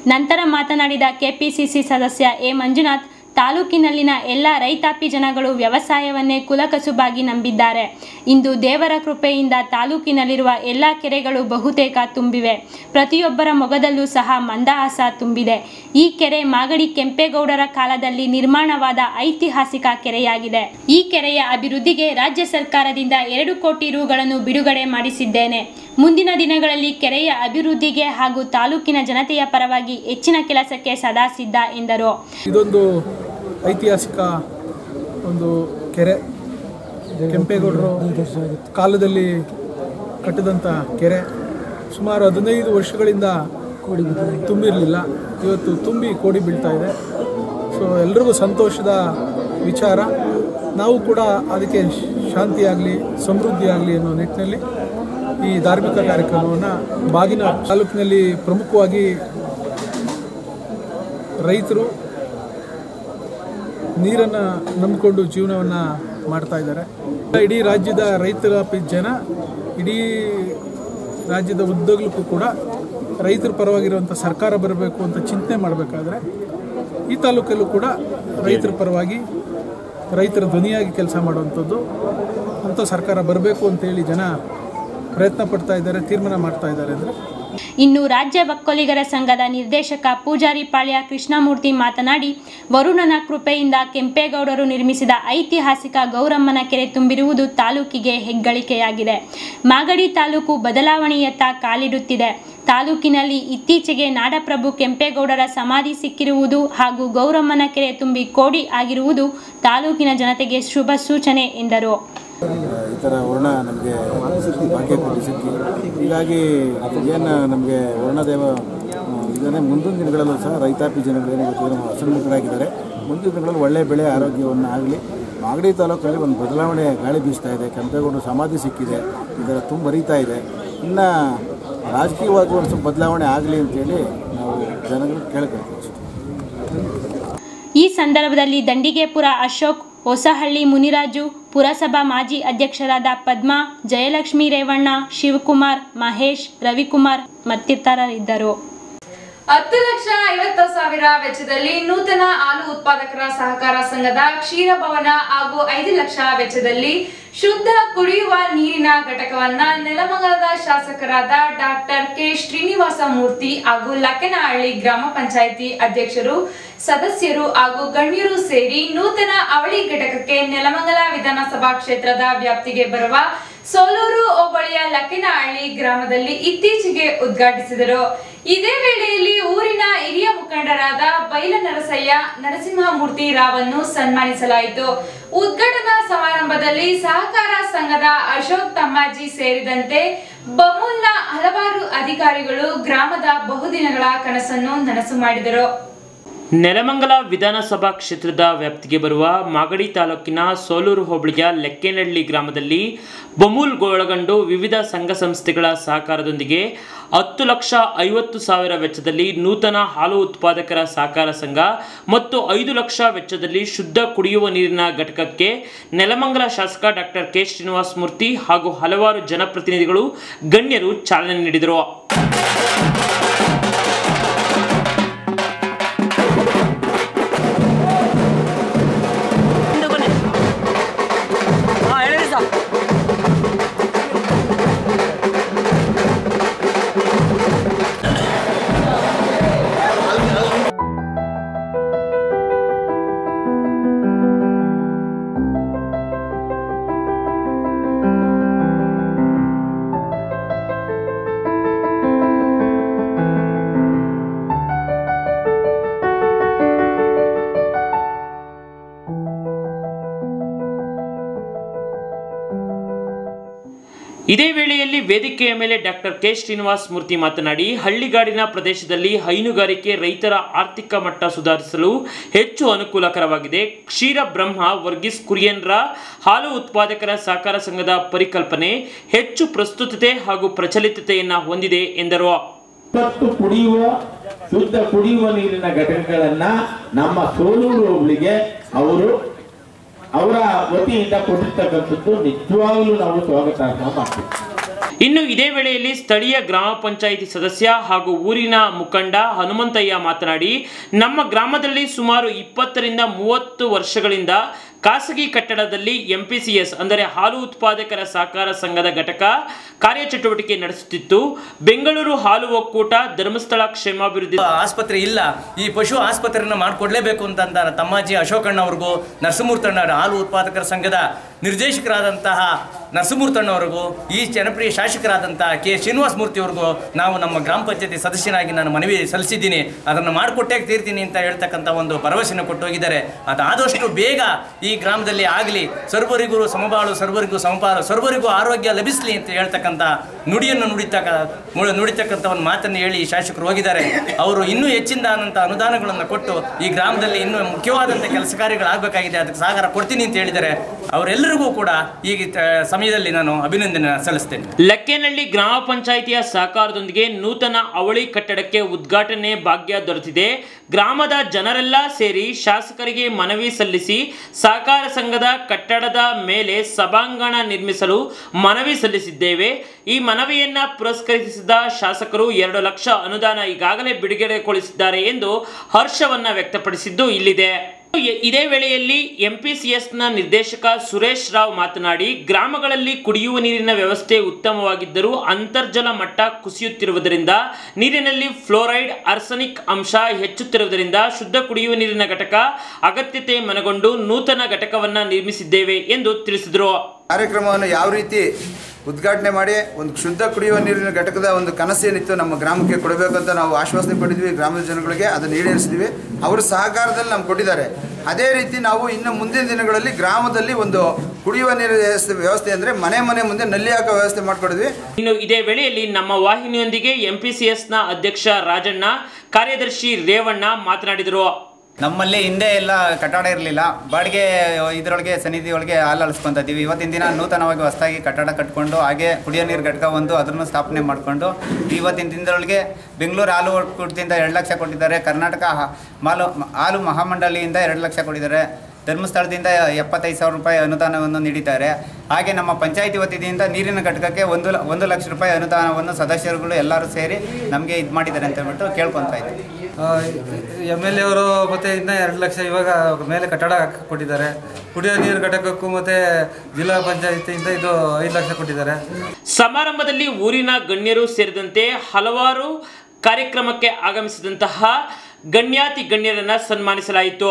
ನಂತರ ಮಾತನಾಡಿದ ಕೆಪಿಸಿಸಿ ಸದಸ್ಯ ಎ ಮಂಜುನಾಥ್ ತಾಲೂಕಿನಲ್ಲಿನ ಎಲ್ಲ ರೈತಾಪಿ ಜನಗಳು ವ್ಯವಸಾಯವನ್ನೇ ಕುಲಕಸುಬಾಗಿ ನಂಬಿದ್ದಾರೆ ಇಂದು ದೇವರ ಕೃಪೆಯಿಂದ ತಾಲೂಕಿನಲ್ಲಿರುವ ಎಲ್ಲ ಕೆರೆಗಳು ಬಹುತೇಕ ತುಂಬಿವೆ ಪ್ರತಿಯೊಬ್ಬರ ಮೊಗದಲ್ಲೂ ಸಹ ಮಂದಹಾಸ ತುಂಬಿದೆ ಈ ಕೆರೆ ಮಾಗಡಿ ಕೆಂಪೇಗೌಡರ ಕಾಲದಲ್ಲಿ ನಿರ್ಮಾಣವಾದ ಐತಿಹಾಸಿಕ ಕೆರೆಯಾಗಿದೆ ಈ ಕೆರೆಯ ಅಭಿವೃದ್ಧಿಗೆ ರಾಜ್ಯ ಸರ್ಕಾರದಿಂದ ಎರಡು ಕೋಟಿ ರುಗಳನ್ನು ಬಿಡುಗಡೆ ಮಾಡಿಸಿದ್ದೇನೆ ಮುಂದಿನ ದಿನಗಳಲ್ಲಿ ಕೆರೆಯ ಅಭಿವೃದ್ಧಿಗೆ ಹಾಗೂ ತಾಲೂಕಿನ ಜನತೆಯ ಪರವಾಗಿ ಹೆಚ್ಚಿನ ಕೆಲಸಕ್ಕೆ ಸದಾ ಸಿದ್ಧ ಎಂದರು ಇದೊಂದು ಐತಿಹಾಸಿಕ ಒಂದು ಕೆರೆ ಕೆಂಪೇಗೌಡರು ಕಾಲದಲ್ಲಿ ಕಟ್ಟಿದಂಥ ಕೆರೆ ಸುಮಾರು ಹದಿನೈದು ವರ್ಷಗಳಿಂದ ತುಂಬಿರಲಿಲ್ಲ ಇವತ್ತು ತುಂಬಿ ಕೋಡಿ ಬೀಳ್ತಾ ಇದೆ ಸೊ ಎಲ್ರಿಗೂ ಸಂತೋಷದ ವಿಚಾರ ನಾವು ಕೂಡ ಅದಕ್ಕೆ ಶಾಂತಿಯಾಗಲಿ ಸಮೃದ್ಧಿ ಆಗಲಿ ಅನ್ನೋ ನಿಟ್ಟಿನಲ್ಲಿ ಈ ಧಾರ್ಮಿಕ ಕಾರ್ಯಕ್ರಮವನ್ನು ಬಾಗಿನ ತಾಲೂಕಿನಲ್ಲಿ ಪ್ರಮುಖವಾಗಿ ರೈತರು ನೀರನ್ನು ನಂಬಿಕೊಂಡು ಜೀವನವನ್ನು ಮಾಡ್ತಾ ಇದ್ದಾರೆ ಇಡೀ ರಾಜ್ಯದ ರೈತರ ಪಿ- ಜನ ಇಡೀ ರಾಜ್ಯದ ಉದ್ದಗಲಕ್ಕೂ ಕೂಡ ರೈತರ ಪರವಾಗಿರುವಂಥ ಸರ್ಕಾರ ಬರಬೇಕು ಅಂತ ಚಿಂತನೆ ಮಾಡಬೇಕಾದ್ರೆ ಈ ತಾಲೂಕಲ್ಲೂ ಕೂಡ ರೈತರ ಪರವಾಗಿ ರೈತರ ಧ್ವನಿಯಾಗಿ ಕೆಲಸ ಮಾಡುವಂಥದ್ದು ಅಂಥ ಸರ್ಕಾರ ಬರಬೇಕು ಅಂತೇಳಿ ಜನ ಪ್ರಯತ್ನ ಪಡ್ತಾ ಇದ್ದಾರೆ ತೀರ್ಮಾನ ಮಾಡ್ತಾ ಇದ್ದಾರೆ ಅಂದರೆ ಇನ್ನು ರಾಜ್ಯ ಒಕ್ಕಲಿಗರ ಸಂಘದ ನಿರ್ದೇಶಕ ಪೂಜಾರಿ ಪಾಳ್ಯ ಕೃಷ್ಣಮೂರ್ತಿ ಮಾತನಾಡಿ ವರುಣನ ಕೃಪೆಯಿಂದ ಕೆಂಪೇಗೌಡರು ನಿರ್ಮಿಸಿದ ಐತಿಹಾಸಿಕ ಗೌರಮ್ಮನ ಕೆರೆ ತುಂಬಿರುವುದು ತಾಲೂಕಿಗೆ ಹೆಗ್ಗಳಿಕೆಯಾಗಿದೆ ಮಾಗಡಿ ತಾಲೂಕು ಬದಲಾವಣೆಯತ್ತ ಕಾಲಿಡುತ್ತಿದೆ ತಾಲೂಕಿನಲ್ಲಿ ಇತ್ತೀಚೆಗೆ ನಾಡಪ್ರಭು ಕೆಂಪೇಗೌಡರ ಸಮಾಧಿ ಸಿಕ್ಕಿರುವುದು ಹಾಗೂ ಗೌರಮ್ಮನ ಕೆರೆ ತುಂಬಿ ಕೋಡಿ ಆಗಿರುವುದು ತಾಲೂಕಿನ ಜನತೆಗೆ ಶುಭ ಸೂಚನೆ ಎಂದರು ಈ ಥರ ವರ್ಣ ನಮಗೆ ಭಾಗ್ಯ ಕೊಟ್ಟು ಸಿಕ್ಕಿ ಹೀಗಾಗಿ ಏನು ನಮಗೆ ವರ್ಣದೇವ ಇದನ್ನೇ ಮುಂದಿನ ದಿನಗಳಲ್ಲೂ ಸಹ ರೈತಾಪಿ ಜನಗಳೇನು ಗೊತ್ತಿರೋ ಅಸಂಘಟಿತರಾಗಿದ್ದಾರೆ ಮುಂದಿನ ದಿನಗಳಲ್ಲಿ ಒಳ್ಳೆಯ ಬೆಳೆ ಆರೋಗ್ಯವನ್ನು ಆಗಲಿ ಮಾಗಡಿ ತಾಲೂಕಲ್ಲಿ ಒಂದು ಬದಲಾವಣೆ ಗಾಳಿ ಬೀಸ್ತಾ ಇದೆ ಕೆಂಪೇಗೌಡರು ಸಮಾಧಿ ಸಿಕ್ಕಿದೆ ಇದರ ತುಂಬ ಬರೀತಾ ಇದೆ ಇನ್ನು ರಾಜಕೀಯವಾಗಿ ಒಂದು ಸ್ವಲ್ಪ ಬದಲಾವಣೆ ಆಗಲಿ ಅಂತೇಳಿ ನಾವು ಜನಗಳು ಕೇಳ್ಕೊಳ್ತೀವಿ ಈ ಸಂದರ್ಭದಲ್ಲಿ ದಂಡಿಗೆಪುರ ಅಶೋಕ್ ಹೊಸಹಳ್ಳಿ ಮುನಿರಾಜು ಪುರಸಭಾ ಮಾಜಿ ಅಧ್ಯಕ್ಷರಾದ ಪದ್ಮಾ ಜಯಲಕ್ಷ್ಮಿ ರೇವಣ್ಣ ಶಿವಕುಮಾರ್ ಮಹೇಶ್ ರವಿಕುಮಾರ್ ಮತ್ತಿತರರಿದ್ದರು ಹತ್ತು ಲಕ್ಷ ಐವತ್ತು ಸಾವಿರ ವೆಚ್ಚದಲ್ಲಿ ನೂತನ ಹಾಲು ಉತ್ಪಾದಕರ ಸಹಕಾರ ಸಂಘದ ಕ್ಷೀರ ಭವನ ಹಾಗೂ ಐದು ಲಕ್ಷ ವೆಚ್ಚದಲ್ಲಿ ಶುದ್ಧ ಕುಡಿಯುವ ನೀರಿನ ಘಟಕವನ್ನ ನೆಲಮಂಗಲದ ಶಾಸಕರಾದ ಡಾಕ್ಟರ್ ಕೆ ಶ್ರೀನಿವಾಸ ಮೂರ್ತಿ ಹಾಗೂ ಲಕ್ಕನಹಳ್ಳಿ ಗ್ರಾಮ ಪಂಚಾಯಿತಿ ಅಧ್ಯಕ್ಷರು ಸದಸ್ಯರು ಹಾಗೂ ಗಣ್ಯರು ಸೇರಿ ನೂತನ ಅವಳಿ ಘಟಕಕ್ಕೆ ನೆಲಮಂಗಲ ವಿಧಾನಸಭಾ ಕ್ಷೇತ್ರದ ವ್ಯಾಪ್ತಿಗೆ ಬರುವ ಸೋಲೂರು ಹೋಬಳಿಯ ಲಕ್ಕಿನಹಳ್ಳಿ ಗ್ರಾಮದಲ್ಲಿ ಇತ್ತೀಚೆಗೆ ಉದ್ಘಾಟಿಸಿದರು ಇದೇ ವೇಳೆಯಲ್ಲಿ ಊರಿನ ಹಿರಿಯ ಮುಖಂಡರಾದ ಬೈಲ ನರಸಯ್ಯ ನರಸಿಂಹಮೂರ್ತಿ ರಾವನ್ನು ಸನ್ಮಾನಿಸಲಾಯಿತು ಉದ್ಘಾಟನಾ ಸಮಾರಂಭದಲ್ಲಿ ಸಹಕಾರ ಸಂಘದ ಅಶೋಕ್ ತಮ್ಮಾಜಿ ಸೇರಿದಂತೆ ಬಮೂಲ್ನ ಹಲವಾರು ಅಧಿಕಾರಿಗಳು ಗ್ರಾಮದ ಬಹುದಿನಗಳ ಕನಸನ್ನು ನನಸು ಮಾಡಿದರು ನೆಲಮಂಗಲ ವಿಧಾನಸಭಾ ಕ್ಷೇತ್ರದ ವ್ಯಾಪ್ತಿಗೆ ಬರುವ ಮಾಗಡಿ ತಾಲೂಕಿನ ಸೋಲೂರು ಹೋಬಳಿಯ ಲೆಕ್ಕೇನಹಳ್ಳಿ ಗ್ರಾಮದಲ್ಲಿ ಬಮೂಲ್ ಒಳಗೊಂಡು ವಿವಿಧ ಸಂಘ ಸಂಸ್ಥೆಗಳ ಸಹಕಾರದೊಂದಿಗೆ ಹತ್ತು ಲಕ್ಷ ಐವತ್ತು ಸಾವಿರ ವೆಚ್ಚದಲ್ಲಿ ನೂತನ ಹಾಲು ಉತ್ಪಾದಕರ ಸಹಕಾರ ಸಂಘ ಮತ್ತು ಐದು ಲಕ್ಷ ವೆಚ್ಚದಲ್ಲಿ ಶುದ್ಧ ಕುಡಿಯುವ ನೀರಿನ ಘಟಕಕ್ಕೆ ನೆಲಮಂಗಲ ಶಾಸಕ ಡಾಕ್ಟರ್ ಕೆ ಶ್ರೀನಿವಾಸ ಮೂರ್ತಿ ಹಾಗೂ ಹಲವಾರು ಜನಪ್ರತಿನಿಧಿಗಳು ಗಣ್ಯರು ಚಾಲನೆ ನೀಡಿದರು ಇದೇ ವೇಳೆಯಲ್ಲಿ ವೇದಿಕೆಯ ಮೇಲೆ ಡಾಕ್ಟರ್ ಕೆ ಶ್ರೀನಿವಾಸ್ ಮೂರ್ತಿ ಮಾತನಾಡಿ ಹಳ್ಳಿಗಾಡಿನ ಪ್ರದೇಶದಲ್ಲಿ ಹೈನುಗಾರಿಕೆ ರೈತರ ಆರ್ಥಿಕ ಮಟ್ಟ ಸುಧಾರಿಸಲು ಹೆಚ್ಚು ಅನುಕೂಲಕರವಾಗಿದೆ ಕ್ಷೀರ ಬ್ರಹ್ಮ ವರ್ಗೀಸ್ ಕುರಿಯನ್ರ ಹಾಲು ಉತ್ಪಾದಕರ ಸಹಕಾರ ಸಂಘದ ಪರಿಕಲ್ಪನೆ ಹೆಚ್ಚು ಪ್ರಸ್ತುತತೆ ಹಾಗೂ ಪ್ರಚಲಿತತೆಯನ್ನು ಹೊಂದಿದೆ ಎಂದರು ಇಪ್ಪತ್ತು ಕುಡಿಯುವ ಶುದ್ಧ ಕುಡಿಯುವ ನೀರಿನ ಘಟಕಗಳನ್ನ ನಮ್ಮ ಸೋಲೂರು ಹೋಬಳಿಗೆ ಅವರು ಅವರ ವತಿಯಿಂದ ಕೊಟ್ಟಿರ್ತಕ್ಕಂಥದ್ದು ನಿಜವಾಗಲೂ ನಾವು ಸ್ವಾಗತ ಮಾಡ್ತೀವಿ ಇನ್ನು ಇದೇ ವೇಳೆಯಲ್ಲಿ ಸ್ಥಳೀಯ ಗ್ರಾಮ ಪಂಚಾಯಿತಿ ಸದಸ್ಯ ಹಾಗೂ ಊರಿನ ಮುಖಂಡ ಹನುಮಂತಯ್ಯ ಮಾತನಾಡಿ ನಮ್ಮ ಗ್ರಾಮದಲ್ಲಿ ಸುಮಾರು ಇಪ್ಪತ್ತರಿಂದ ಮೂವತ್ತು ವರ್ಷಗಳಿಂದ ಖಾಸಗಿ ಕಟ್ಟಡದಲ್ಲಿ ಎಂಪಿಸಿಎಸ್ ಅಂದರೆ ಹಾಲು ಉತ್ಪಾದಕರ ಸಹಕಾರ ಸಂಘದ ಘಟಕ ಕಾರ್ಯಚಟುವಟಿಕೆ ನಡೆಸುತ್ತಿತ್ತು ಬೆಂಗಳೂರು ಹಾಲು ಒಕ್ಕೂಟ ಧರ್ಮಸ್ಥಳ ಕ್ಷೇಮಾಭಿವೃದ್ಧಿ ಆಸ್ಪತ್ರೆ ಇಲ್ಲ ಈ ಪಶು ಆಸ್ಪತ್ರೆಯನ್ನು ಮಾಡಿಕೊಡ್ಲೇಬೇಕು ಅಂತ ಅಂತ ತಮ್ಮಾಜಿ ಅಶೋಕಣ್ಣ ಅವ್ರಿಗೂ ನರಸಿಂಹಮೂರ್ತಣ್ಣ ಹಾಲು ಉತ್ಪಾದಕರ ಸಂಘದ ನಿರ್ದೇಶಕರಾದಂತಹ ನರಸಿಂಹಮೂರ್ತಣ್ಣವ್ರಿಗೂ ಈ ಜನಪ್ರಿಯ ಶಾಸಕರಾದಂತಹ ಕೆ ಶ್ರೀನಿವಾಸ ಮೂರ್ತಿಯವ್ರಿಗೂ ನಾವು ನಮ್ಮ ಗ್ರಾಮ ಪಂಚಾಯತಿ ಸದಸ್ಯನಾಗಿ ನಾನು ಮನವಿ ಸಲ್ಲಿಸಿದ್ದೀನಿ ಅದನ್ನು ಮಾಡಿಕೊಟ್ಟೇ ತೀರ್ತೀನಿ ಅಂತ ಹೇಳ್ತಕ್ಕಂಥ ಒಂದು ಭರವಸೆಯನ್ನು ಕೊಟ್ಟು ಹೋಗಿದ್ದಾರೆ ಅದಾದಷ್ಟು ಬೇಗ ಈ ಗ್ರಾಮದಲ್ಲಿ ಆಗಲಿ ಸರ್ವರಿಗೂ ಸಮಬಾಳು ಸರ್ವರಿಗೂ ಸಮಪಾಲು ಸರ್ವರಿಗೂ ಆರೋಗ್ಯ ಲಭಿಸಲಿ ಅಂತ ಹೇಳ್ತಕ್ಕಂಥ ನುಡಿಯನ್ನು ನುಡಿತಕ್ಕ ಮು- ನುಡಿತಕ್ಕಂಥ ಒಂದು ಮಾತನ್ನು ಹೇಳಿ ಶಾಸಕರು ಹೋಗಿದ್ದಾರೆ ಅವರು ಇನ್ನೂ ಹೆಚ್ಚಿನದಾದಂಥ ಅನುದಾನಗಳನ್ನು ಕೊಟ್ಟು ಈ ಗ್ರಾಮದಲ್ಲಿ ಇನ್ನೂ ಮುಖ್ಯವಾದಂಥ ಕೆಲಸ ಕಾರ್ಯಗಳಾಗಬೇಕಾಗಿದೆ ಅದಕ್ಕೆ ಸಹಕಾರ ಕೊಡ್ತೀನಿ ಅಂತ ಹೇಳಿದ್ದಾರೆ ಅವರೆಲ್ಲರಿಗೂ ಕೂಡ ಈ ತ- ಸಮಯದಲ್ಲಿ ನಾನು ಅಭಿನಂದನೆ ಸಲ್ಲಿಸ್ತೇನೆ ಲಕ್ಕೇನಹಳ್ಳಿ ಗ್ರಾಮ ಪಂಚಾಯಿತಿಯ ಸಹಕಾರದೊಂದಿಗೆ ನೂತನ ಅವಳಿ ಕಟ್ಟಡಕ್ಕೆ ಉದ್ಘಾಟನೆ ಭಾಗ್ಯ ದೊರೆತಿದೆ ಗ್ರಾಮದ ಜನರೆಲ್ಲ ಸೇರಿ ಶಾಸಕರಿಗೆ ಮನವಿ ಸಲ್ಲಿಸಿ ಸಹಕಾರ ಸಂಘದ ಕಟ್ಟಡದ ಮೇಲೆ ಸಭಾಂಗಣ ನಿರ್ಮಿಸಲು ಮನವಿ ಸಲ್ಲಿಸಿದ್ದೇವೆ ಈ ಮನವಿಯನ್ನ ಪುರಸ್ಕರಿಸಿದ ಶಾಸಕರು ಎರಡು ಲಕ್ಷ ಅನುದಾನ ಈಗಾಗಲೇ ಬಿಡುಗಡೆಗೊಳಿಸಿದ್ದಾರೆ ಎಂದು ಹರ್ಷವನ್ನ ವ್ಯಕ್ತಪಡಿಸಿದ್ದು ಇಲ್ಲಿದೆ ಇ- ಇದೇ ವೇಳೆಯಲ್ಲಿ ಎಂಪಿಸಿಎಸ್ನ ನಿರ್ದೇಶಕ ಸುರೇಶ್ ರಾವ್ ಮಾತನಾಡಿ ಗ್ರಾಮಗಳಲ್ಲಿ ಕುಡಿಯುವ ನೀರಿನ ವ್ಯವಸ್ಥೆ ಉತ್ತಮವಾಗಿದ್ದರೂ ಅಂತರ್ಜಲ ಮಟ್ಟ ಕುಸಿಯುತ್ತಿರುವುದರಿಂದ ನೀರಿನಲ್ಲಿ ಫ್ಲೋರೈಡ್ ಆರ್ಸನಿಕ್ ಅಂಶ ಹೆಚ್ಚುತ್ತಿರುವುದರಿಂದ ಶುದ್ಧ ಕುಡಿಯುವ ನೀರಿನ ಘಟಕ ಅಗತ್ಯತೆ ಮನಗೊಂಡು ನೂತನ ಘಟಕವನ್ನ ನಿರ್ಮಿಸಿದ್ದೇವೆ ಎಂದು ತಿಳಿಸಿದರು ಕಾರ್ಯಕ್ರಮವನ್ನು ಯಾವ ರೀತಿ ಉದ್ಘಾಟನೆ ಮಾಡಿ ಒಂದು ಶುದ್ಧ ಕುಡಿಯುವ ನೀರಿನ ಘಟಕದ ಒಂದು ಕನಸೇನಿತ್ತು ನಮ್ಮ ಗ್ರಾಮಕ್ಕೆ ಕೊಡಬೇಕಂತ ನಾವು ಆಶ್ವಾಸನೆ ಪಡೆದ್ವಿ ಗ್ರಾಮದ ಜನಗಳಿಗೆ ಅದನ್ನು ಈಡೇರಿಸಿದ್ವಿ ಅವರ ಸಹಕಾರದಲ್ಲಿ ನಮ್ಗೆ ಕೊಟ್ಟಿದ್ದಾರೆ ಅದೇ ರೀತಿ ನಾವು ಇನ್ನು ಮುಂದಿನ ದಿನಗಳಲ್ಲಿ ಗ್ರಾಮದಲ್ಲಿ ಒಂದು ಕುಡಿಯುವ ನೀರಿನ ವ್ಯವಸ್ಥೆ ವ್ಯವಸ್ಥೆ ಅಂದರೆ ಮನೆ ಮನೆ ಮುಂದೆ ನಲ್ಲಿ ಹಾಕೋ ವ್ಯವಸ್ಥೆ ಮಾಡಿಕೊಡಿದ್ವಿ ಇನ್ನು ಇದೇ ವೇಳೆಯಲ್ಲಿ ನಮ್ಮ ವಾಹಿನಿಯೊಂದಿಗೆ ಎಂಪಿಸಿಎಸ್ನ ಅಧ್ಯಕ್ಷ ರಾಜಣ್ಣ ಕಾರ್ಯದರ್ಶಿ ರೇವಣ್ಣ ಮಾತನಾಡಿದರು ನಮ್ಮಲ್ಲಿ ಹಿಂದೆ ಎಲ್ಲ ಕಟ್ಟಡ ಇರಲಿಲ್ಲ ಬಾಡಿಗೆ ಇದರೊಳಗೆ ಸನ್ನಿಧಿ ಒಳಗೆ ಹಾಲು ಅಳಿಸ್ಕೊಂತ ಇದ್ದೀವಿ ಇವತ್ತಿನ ದಿನ ನೂತನವಾಗಿ ಹೊಸದಾಗಿ ಕಟ್ಟಡ ಕಟ್ಕೊಂಡು ಹಾಗೆ ಕುಡಿಯೋ ನೀರು ಘಟಕ ಒಂದು ಅದನ್ನು ಸ್ಥಾಪನೆ ಮಾಡಿಕೊಂಡು ಇವತ್ತಿನ ದಿನದೊಳಗೆ ಬೆಂಗಳೂರು ಹಾಲು ಒಕ್ಕೂಟದಿಂದ ಎರಡು ಲಕ್ಷ ಕೊಟ್ಟಿದ್ದಾರೆ ಕರ್ನಾಟಕ ಹಾ- ಮಾಲು ಹಾಲು ಮಹಾಮಂಡಳಿಯಿಂದ ಎರಡು ಲಕ್ಷ ಕೊಟ್ಟಿದ್ದಾರೆ ಧರ್ಮಸ್ಥಳದಿಂದ ಎಪ್ಪತ್ತೈದು ಸಾವಿರ ರೂಪಾಯಿ ಅನುದಾನವನ್ನು ನೀಡಿದ್ದಾರೆ ಹಾಗೆ ನಮ್ಮ ಪಂಚಾಯತಿ ವತಿಯಿಂದ ನೀರಿನ ಘಟಕಕ್ಕೆ ಒಂದು ಲ- ಒಂದು ಲಕ್ಷ ರೂಪಾಯಿ ಅನುದಾನವನ್ನು ಸದಸ್ಯರುಗಳು ಎಲ್ಲರೂ ಸೇರಿ ನಮಗೆ ಇದು ಮಾಡಿದ್ದಾರೆ ಅಂತ ಹೇಳ್ಬಿಟ್ಟು ಕೇಳ್ಕೊತಾ ಇದ್ದೀವಿ ಎಮ್ ಎಲ್ ಎ ಅವರು ಮತ್ತೆ ಇನ್ನ ಎರಡು ಲಕ್ಷ ಇವಾಗ ಮೇಲೆ ಕಟ್ಟಡ ಹಾಕ್- ಕೊಟ್ಟಿದ್ದಾರೆ ಕುಡಿಯೋ ನೀರು ಘಟಕಕ್ಕೂ ಮತ್ತೆ ಜಿಲ್ಲಾ ಪಂಚಾಯತಿಯಿಂದ ಇದು ಐದು ಲಕ್ಷ ಕೊಟ್ಟಿದ್ದಾರೆ ಸಮಾರಂಭದಲ್ಲಿ ಊರಿನ ಗಣ್ಯರು ಸೇರಿದಂತೆ ಹಲವಾರು ಕಾರ್ಯಕ್ರಮಕ್ಕೆ ಆಗಮಿಸಿದಂತಹ ಗಣ್ಯಾತಿ ಗಣ್ಯರನ್ನ ಸನ್ಮಾನಿಸಲಾಯಿತು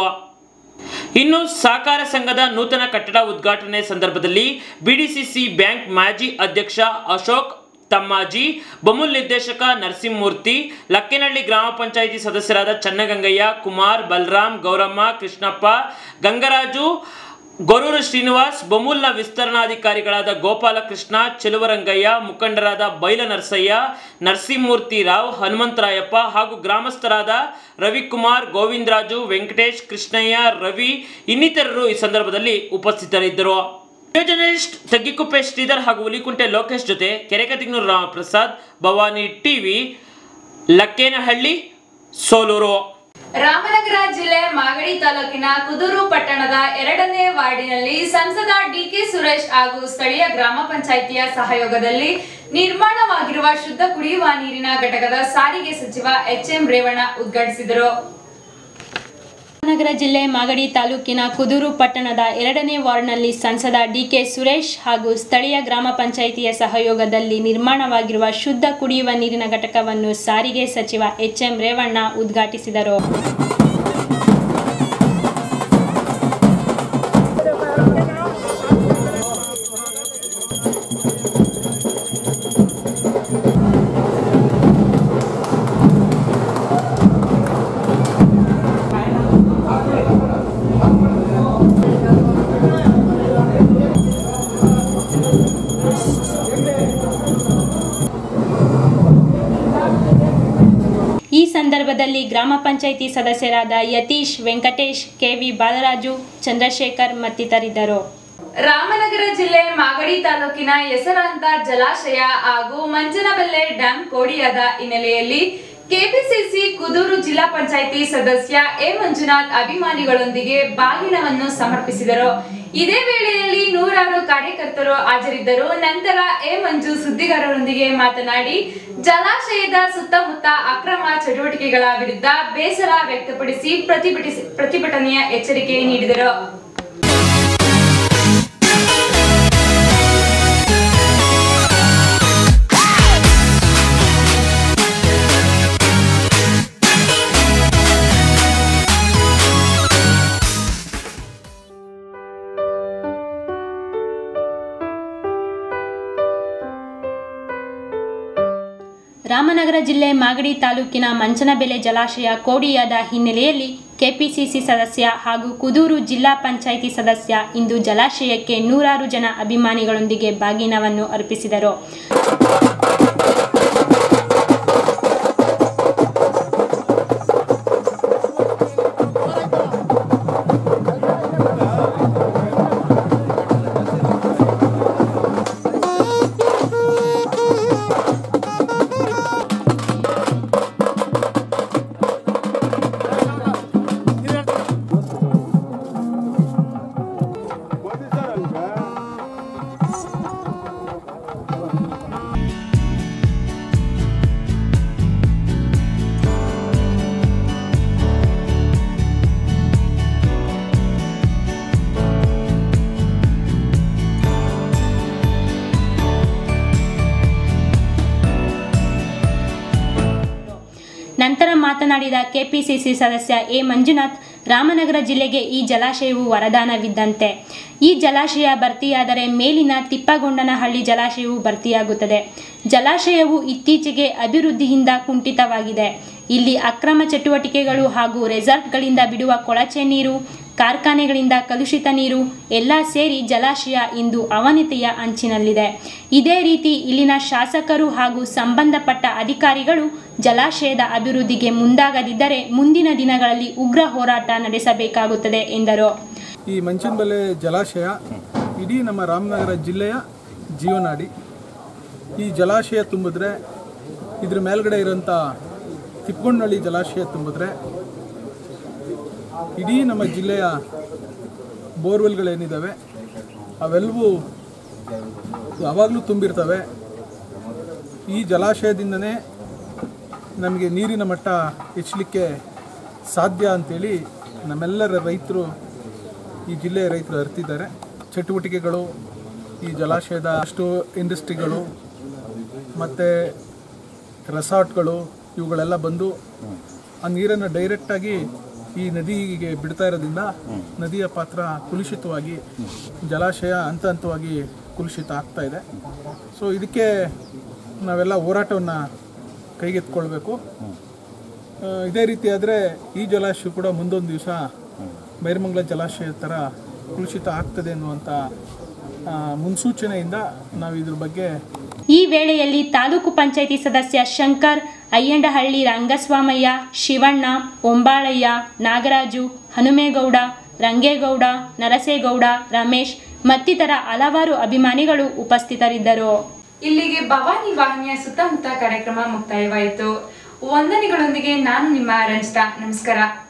ಇನ್ನು ಸಹಕಾರ ಸಂಘದ ನೂತನ ಕಟ್ಟಡ ಉದ್ಘಾಟನೆ ಸಂದರ್ಭದಲ್ಲಿ ಬಿಡಿಸಿಸಿ ಬ್ಯಾಂಕ್ ಮಾಜಿ ಅಧ್ಯಕ್ಷ ಅಶೋಕ್ ತಮ್ಮಾಜಿ ಬಮುಲ್ ನಿರ್ದೇಶಕ ನರಸಿಂಹಮೂರ್ತಿ ಲಕ್ಕೇನಹಳ್ಳಿ ಗ್ರಾಮ ಪಂಚಾಯಿತಿ ಸದಸ್ಯರಾದ ಚನ್ನಗಂಗಯ್ಯ ಕುಮಾರ್ ಬಲರಾಮ್ ಗೌರಮ್ಮ ಕೃಷ್ಣಪ್ಪ ಗಂಗರಾಜು ಗೊರೂರು ಶ್ರೀನಿವಾಸ್ ಬಮೂಲ್ನ ವಿಸ್ತರಣಾಧಿಕಾರಿಗಳಾದ ಗೋಪಾಲಕೃಷ್ಣ ಚೆಲುವರಂಗಯ್ಯ ಮುಖಂಡರಾದ ಬೈಲ ನರಸಯ್ಯ ನರಸಿಂಹಮೂರ್ತಿ ರಾವ್ ಹನುಮಂತರಾಯಪ್ಪ ಹಾಗೂ ಗ್ರಾಮಸ್ಥರಾದ ರವಿಕುಮಾರ್ ಗೋವಿಂದರಾಜು ವೆಂಕಟೇಶ್ ಕೃಷ್ಣಯ್ಯ ರವಿ ಇನ್ನಿತರರು ಈ ಸಂದರ್ಭದಲ್ಲಿ ಉಪಸ್ಥಿತರಿದ್ದರು ಜರ್ನಲಿಸ್ಟ್ ತಗ್ಗಿಕುಪ್ಪೆ ಶ್ರೀಧರ್ ಹಾಗೂ ಹುಲಿಕುಂಟೆ ಲೋಕೇಶ್ ಜೊತೆ ಕೆರೆಕತಿಗ್ನೂರು ರಾಮಪ್ರಸಾದ್ ಭವಾನಿ ಟಿವಿ ಲಕ್ಕೇನಹಳ್ಳಿ ಸೋಲೂರು ರಾಮನಗರ ಜಿಲ್ಲೆ ಮಾಗಡಿ ತಾಲೂಕಿನ ಕುದೂರು ಪಟ್ಟಣದ ಎರಡನೇ ವಾರ್ಡಿನಲ್ಲಿ ಸಂಸದ ಡಿಕೆ ಸುರೇಶ್ ಹಾಗೂ ಸ್ಥಳೀಯ ಗ್ರಾಮ ಪಂಚಾಯಿತಿಯ ಸಹಯೋಗದಲ್ಲಿ ನಿರ್ಮಾಣವಾಗಿರುವ ಶುದ್ಧ ಕುಡಿಯುವ ನೀರಿನ ಘಟಕದ ಸಾರಿಗೆ ಸಚಿವ ಎಚ್ ಎಂ ರೇವಣ್ಣ ಉದ್ಘಾಟಿಸಿದರು ರಾಮನಗರ ಜಿಲ್ಲೆ ಮಾಗಡಿ ತಾಲೂಕಿನ ಕುದೂರು ಪಟ್ಟಣದ ಎರಡನೇ ವಾರ್ಡ್ನಲ್ಲಿ ಸಂಸದ ಡಿಕೆ ಸುರೇಶ್ ಹಾಗೂ ಸ್ಥಳೀಯ ಗ್ರಾಮ ಪಂಚಾಯಿತಿಯ ಸಹಯೋಗದಲ್ಲಿ ನಿರ್ಮಾಣವಾಗಿರುವ ಶುದ್ಧ ಕುಡಿಯುವ ನೀರಿನ ಘಟಕವನ್ನು ಸಾರಿಗೆ ಸಚಿವ ಎಚ್ ಎಂ ರೇವಣ್ಣ ಉದ್ಘಾಟಿಸಿದರು ಈ ಸಂದರ್ಭದಲ್ಲಿ ಗ್ರಾಮ ಪಂಚಾಯಿತಿ ಸದಸ್ಯರಾದ ಯತೀಶ್ ವೆಂಕಟೇಶ್ ಕೆವಿ ಬಾಲರಾಜು ಚಂದ್ರಶೇಖರ್ ಮತ್ತಿತರಿದ್ದರು ರಾಮನಗರ ಜಿಲ್ಲೆ ಮಾಗಡಿ ತಾಲೂಕಿನ ಹೆಸರಾಂತ ಜಲಾಶಯ ಹಾಗೂ ಮಂಚನಬೆಲ್ಲೆ ಡ್ಯಾಂ ಕೋಡಿಯಾದ ಹಿನ್ನೆಲೆಯಲ್ಲಿ ಕೆಪಿಸಿಸಿ ಕುದೂರು ಜಿಲ್ಲಾ ಪಂಚಾಯಿತಿ ಸದಸ್ಯ ಎ ಮಂಜುನಾಥ್ ಅಭಿಮಾನಿಗಳೊಂದಿಗೆ ಬಾಗಿನವನ್ನು ಸಮರ್ಪಿಸಿದರು ಇದೇ ವೇಳೆಯಲ್ಲಿ ನೂರಾರು ಕಾರ್ಯಕರ್ತರು ಹಾಜರಿದ್ದರು ನಂತರ ಎ ಮಂಜು ಸುದ್ದಿಗಾರರೊಂದಿಗೆ ಮಾತನಾಡಿ ಜಲಾಶಯದ ಸುತ್ತಮುತ್ತ ಅಕ್ರಮ ಚಟುವಟಿಕೆಗಳ ವಿರುದ್ಧ ಬೇಸರ ವ್ಯಕ್ತಪಡಿಸಿ ಪ್ರತಿಭಟಿಸಿ ಪ್ರತಿಭಟನೆಯ ಎಚ್ಚರಿಕೆ ನೀಡಿದರು ರಾಮನಗರ ಜಿಲ್ಲೆ ಮಾಗಡಿ ತಾಲೂಕಿನ ಮಂಚನಬೆಲೆ ಜಲಾಶಯ ಕೋಡಿಯಾದ ಹಿನ್ನೆಲೆಯಲ್ಲಿ ಕೆಪಿಸಿಸಿ ಸದಸ್ಯ ಹಾಗೂ ಕುದೂರು ಜಿಲ್ಲಾ ಪಂಚಾಯಿತಿ ಸದಸ್ಯ ಇಂದು ಜಲಾಶಯಕ್ಕೆ ನೂರಾರು ಜನ ಅಭಿಮಾನಿಗಳೊಂದಿಗೆ ಬಾಗಿನವನ್ನು ಅರ್ಪಿಸಿದರು ನಂತರ ಮಾತನಾಡಿದ ಕೆಪಿಸಿಸಿ ಸದಸ್ಯ ಎ ಮಂಜುನಾಥ್ ರಾಮನಗರ ಜಿಲ್ಲೆಗೆ ಈ ಜಲಾಶಯವು ವರದಾನವಿದ್ದಂತೆ ಈ ಜಲಾಶಯ ಭರ್ತಿಯಾದರೆ ಮೇಲಿನ ತಿಪ್ಪಗೊಂಡನಹಳ್ಳಿ ಜಲಾಶಯವು ಭರ್ತಿಯಾಗುತ್ತದೆ ಜಲಾಶಯವು ಇತ್ತೀಚೆಗೆ ಅಭಿವೃದ್ಧಿಯಿಂದ ಕುಂಠಿತವಾಗಿದೆ ಇಲ್ಲಿ ಅಕ್ರಮ ಚಟುವಟಿಕೆಗಳು ಹಾಗೂ ರೆಸಾರ್ಟ್ಗಳಿಂದ ಬಿಡುವ ಕೊಳಚೆ ನೀರು ಕಾರ್ಖಾನೆಗಳಿಂದ ಕಲುಷಿತ ನೀರು ಎಲ್ಲ ಸೇರಿ ಜಲಾಶಯ ಇಂದು ಅವನತಿಯ ಅಂಚಿನಲ್ಲಿದೆ ಇದೇ ರೀತಿ ಇಲ್ಲಿನ ಶಾಸಕರು ಹಾಗೂ ಸಂಬಂಧಪಟ್ಟ ಅಧಿಕಾರಿಗಳು ಜಲಾಶಯದ ಅಭಿವೃದ್ಧಿಗೆ ಮುಂದಾಗದಿದ್ದರೆ ಮುಂದಿನ ದಿನಗಳಲ್ಲಿ ಉಗ್ರ ಹೋರಾಟ ನಡೆಸಬೇಕಾಗುತ್ತದೆ ಎಂದರು ಈ ಮಂಚನಬೆಲೆ ಜಲಾಶಯ ಇಡೀ ನಮ್ಮ ರಾಮನಗರ ಜಿಲ್ಲೆಯ ಜೀವನಾಡಿ ಈ ಜಲಾಶಯ ತುಂಬಿದ್ರೆ ಇದ್ರ ಮೇಲ್ಗಡೆ ಇರೋಂಥ ತಿಪ್ಪಗೊಂಡಳ್ಳಿ ಜಲಾಶಯ ತುಂಬಿದ್ರೆ ಇಡೀ ನಮ್ಮ ಜಿಲ್ಲೆಯ ಬೋರ್ವೆಲ್ಗಳೇನಿದ್ದಾವೆ ಅವೆಲ್ಲವೂ ಯಾವಾಗಲೂ ತುಂಬಿರ್ತವೆ ಈ ಜಲಾಶಯದಿಂದನೇ ನಮಗೆ ನೀರಿನ ಮಟ್ಟ ಹೆಚ್ಚಲಿಕ್ಕೆ ಸಾಧ್ಯ ಅಂತೇಳಿ ನಮ್ಮೆಲ್ಲರ ರೈತರು ಈ ಜಿಲ್ಲೆಯ ರೈತರು ಅರ್ತಿದ್ದಾರೆ ಚಟುವಟಿಕೆಗಳು ಈ ಜಲಾಶಯದ ಅಷ್ಟು ಇಂಡಸ್ಟ್ರಿಗಳು ಮತ್ತು ರೆಸಾರ್ಟ್ಗಳು ಇವುಗಳೆಲ್ಲ ಬಂದು ಆ ನೀರನ್ನು ಡೈರೆಕ್ಟಾಗಿ ಈ ನದಿಗೆ ಬಿಡ್ತಾ ಇರೋದ್ರಿಂದ ನದಿಯ ಪಾತ್ರ ಕುಲುಷಿತವಾಗಿ ಜಲಾಶಯ ಹಂತ ಹಂತವಾಗಿ ಕುಲುಷಿತ ಆಗ್ತಾ ಇದೆ ಸೊ ಇದಕ್ಕೆ ನಾವೆಲ್ಲ ಹೋರಾಟವನ್ನು ಕೈಗೆತ್ಕೊಳ್ಬೇಕು ಆ, ಇದೇ ರೀತಿ ಆದರೆ ಈ ಜಲಾಶಯ ಕೂಡ ಮುಂದೊಂದು ದಿವಸ ಬೈರಮಂಗಲ ಜಲಾಶಯ ಥರ ಕುಲುಷಿತ ಆಗ್ತದೆ ಅನ್ನುವಂಥ ಆ, ಮುನ್ಸೂಚನೆಯಿಂದ ನಾವು ಇದ್ರ ಬಗ್ಗೆ ಈ ವೇಳೆಯಲ್ಲಿ ತಾಲೂಕು ಪಂಚಾಯಿತಿ ಸದಸ್ಯ ಶಂಕರ್ ಅಯ್ಯಂಡಹಳ್ಳಿ ರಂಗಸ್ವಾಮಯ್ಯ ಶಿವಣ್ಣ ಒಂಬಾಳಯ್ಯ ನಾಗರಾಜು ಹನುಮೇಗೌಡ ರಂಗೇಗೌಡ ನರಸೇಗೌಡ ರಮೇಶ್ ಮತ್ತಿತರ ಹಲವಾರು ಅಭಿಮಾನಿಗಳು ಉಪಸ್ಥಿತರಿದ್ದರು ಇಲ್ಲಿಗೆ ಭವಾನಿ ವಾಹಿನಿಯ ಸುತ್ತಮುತ್ತ ಕಾರ್ಯಕ್ರಮ ಮುಕ್ತಾಯವಾಯಿತು ವಂದನೆಗಳೊಂದಿಗೆ ನಾನು ನಿಮ್ಮ ರಂಜಿತಾ ನಮಸ್ಕಾರ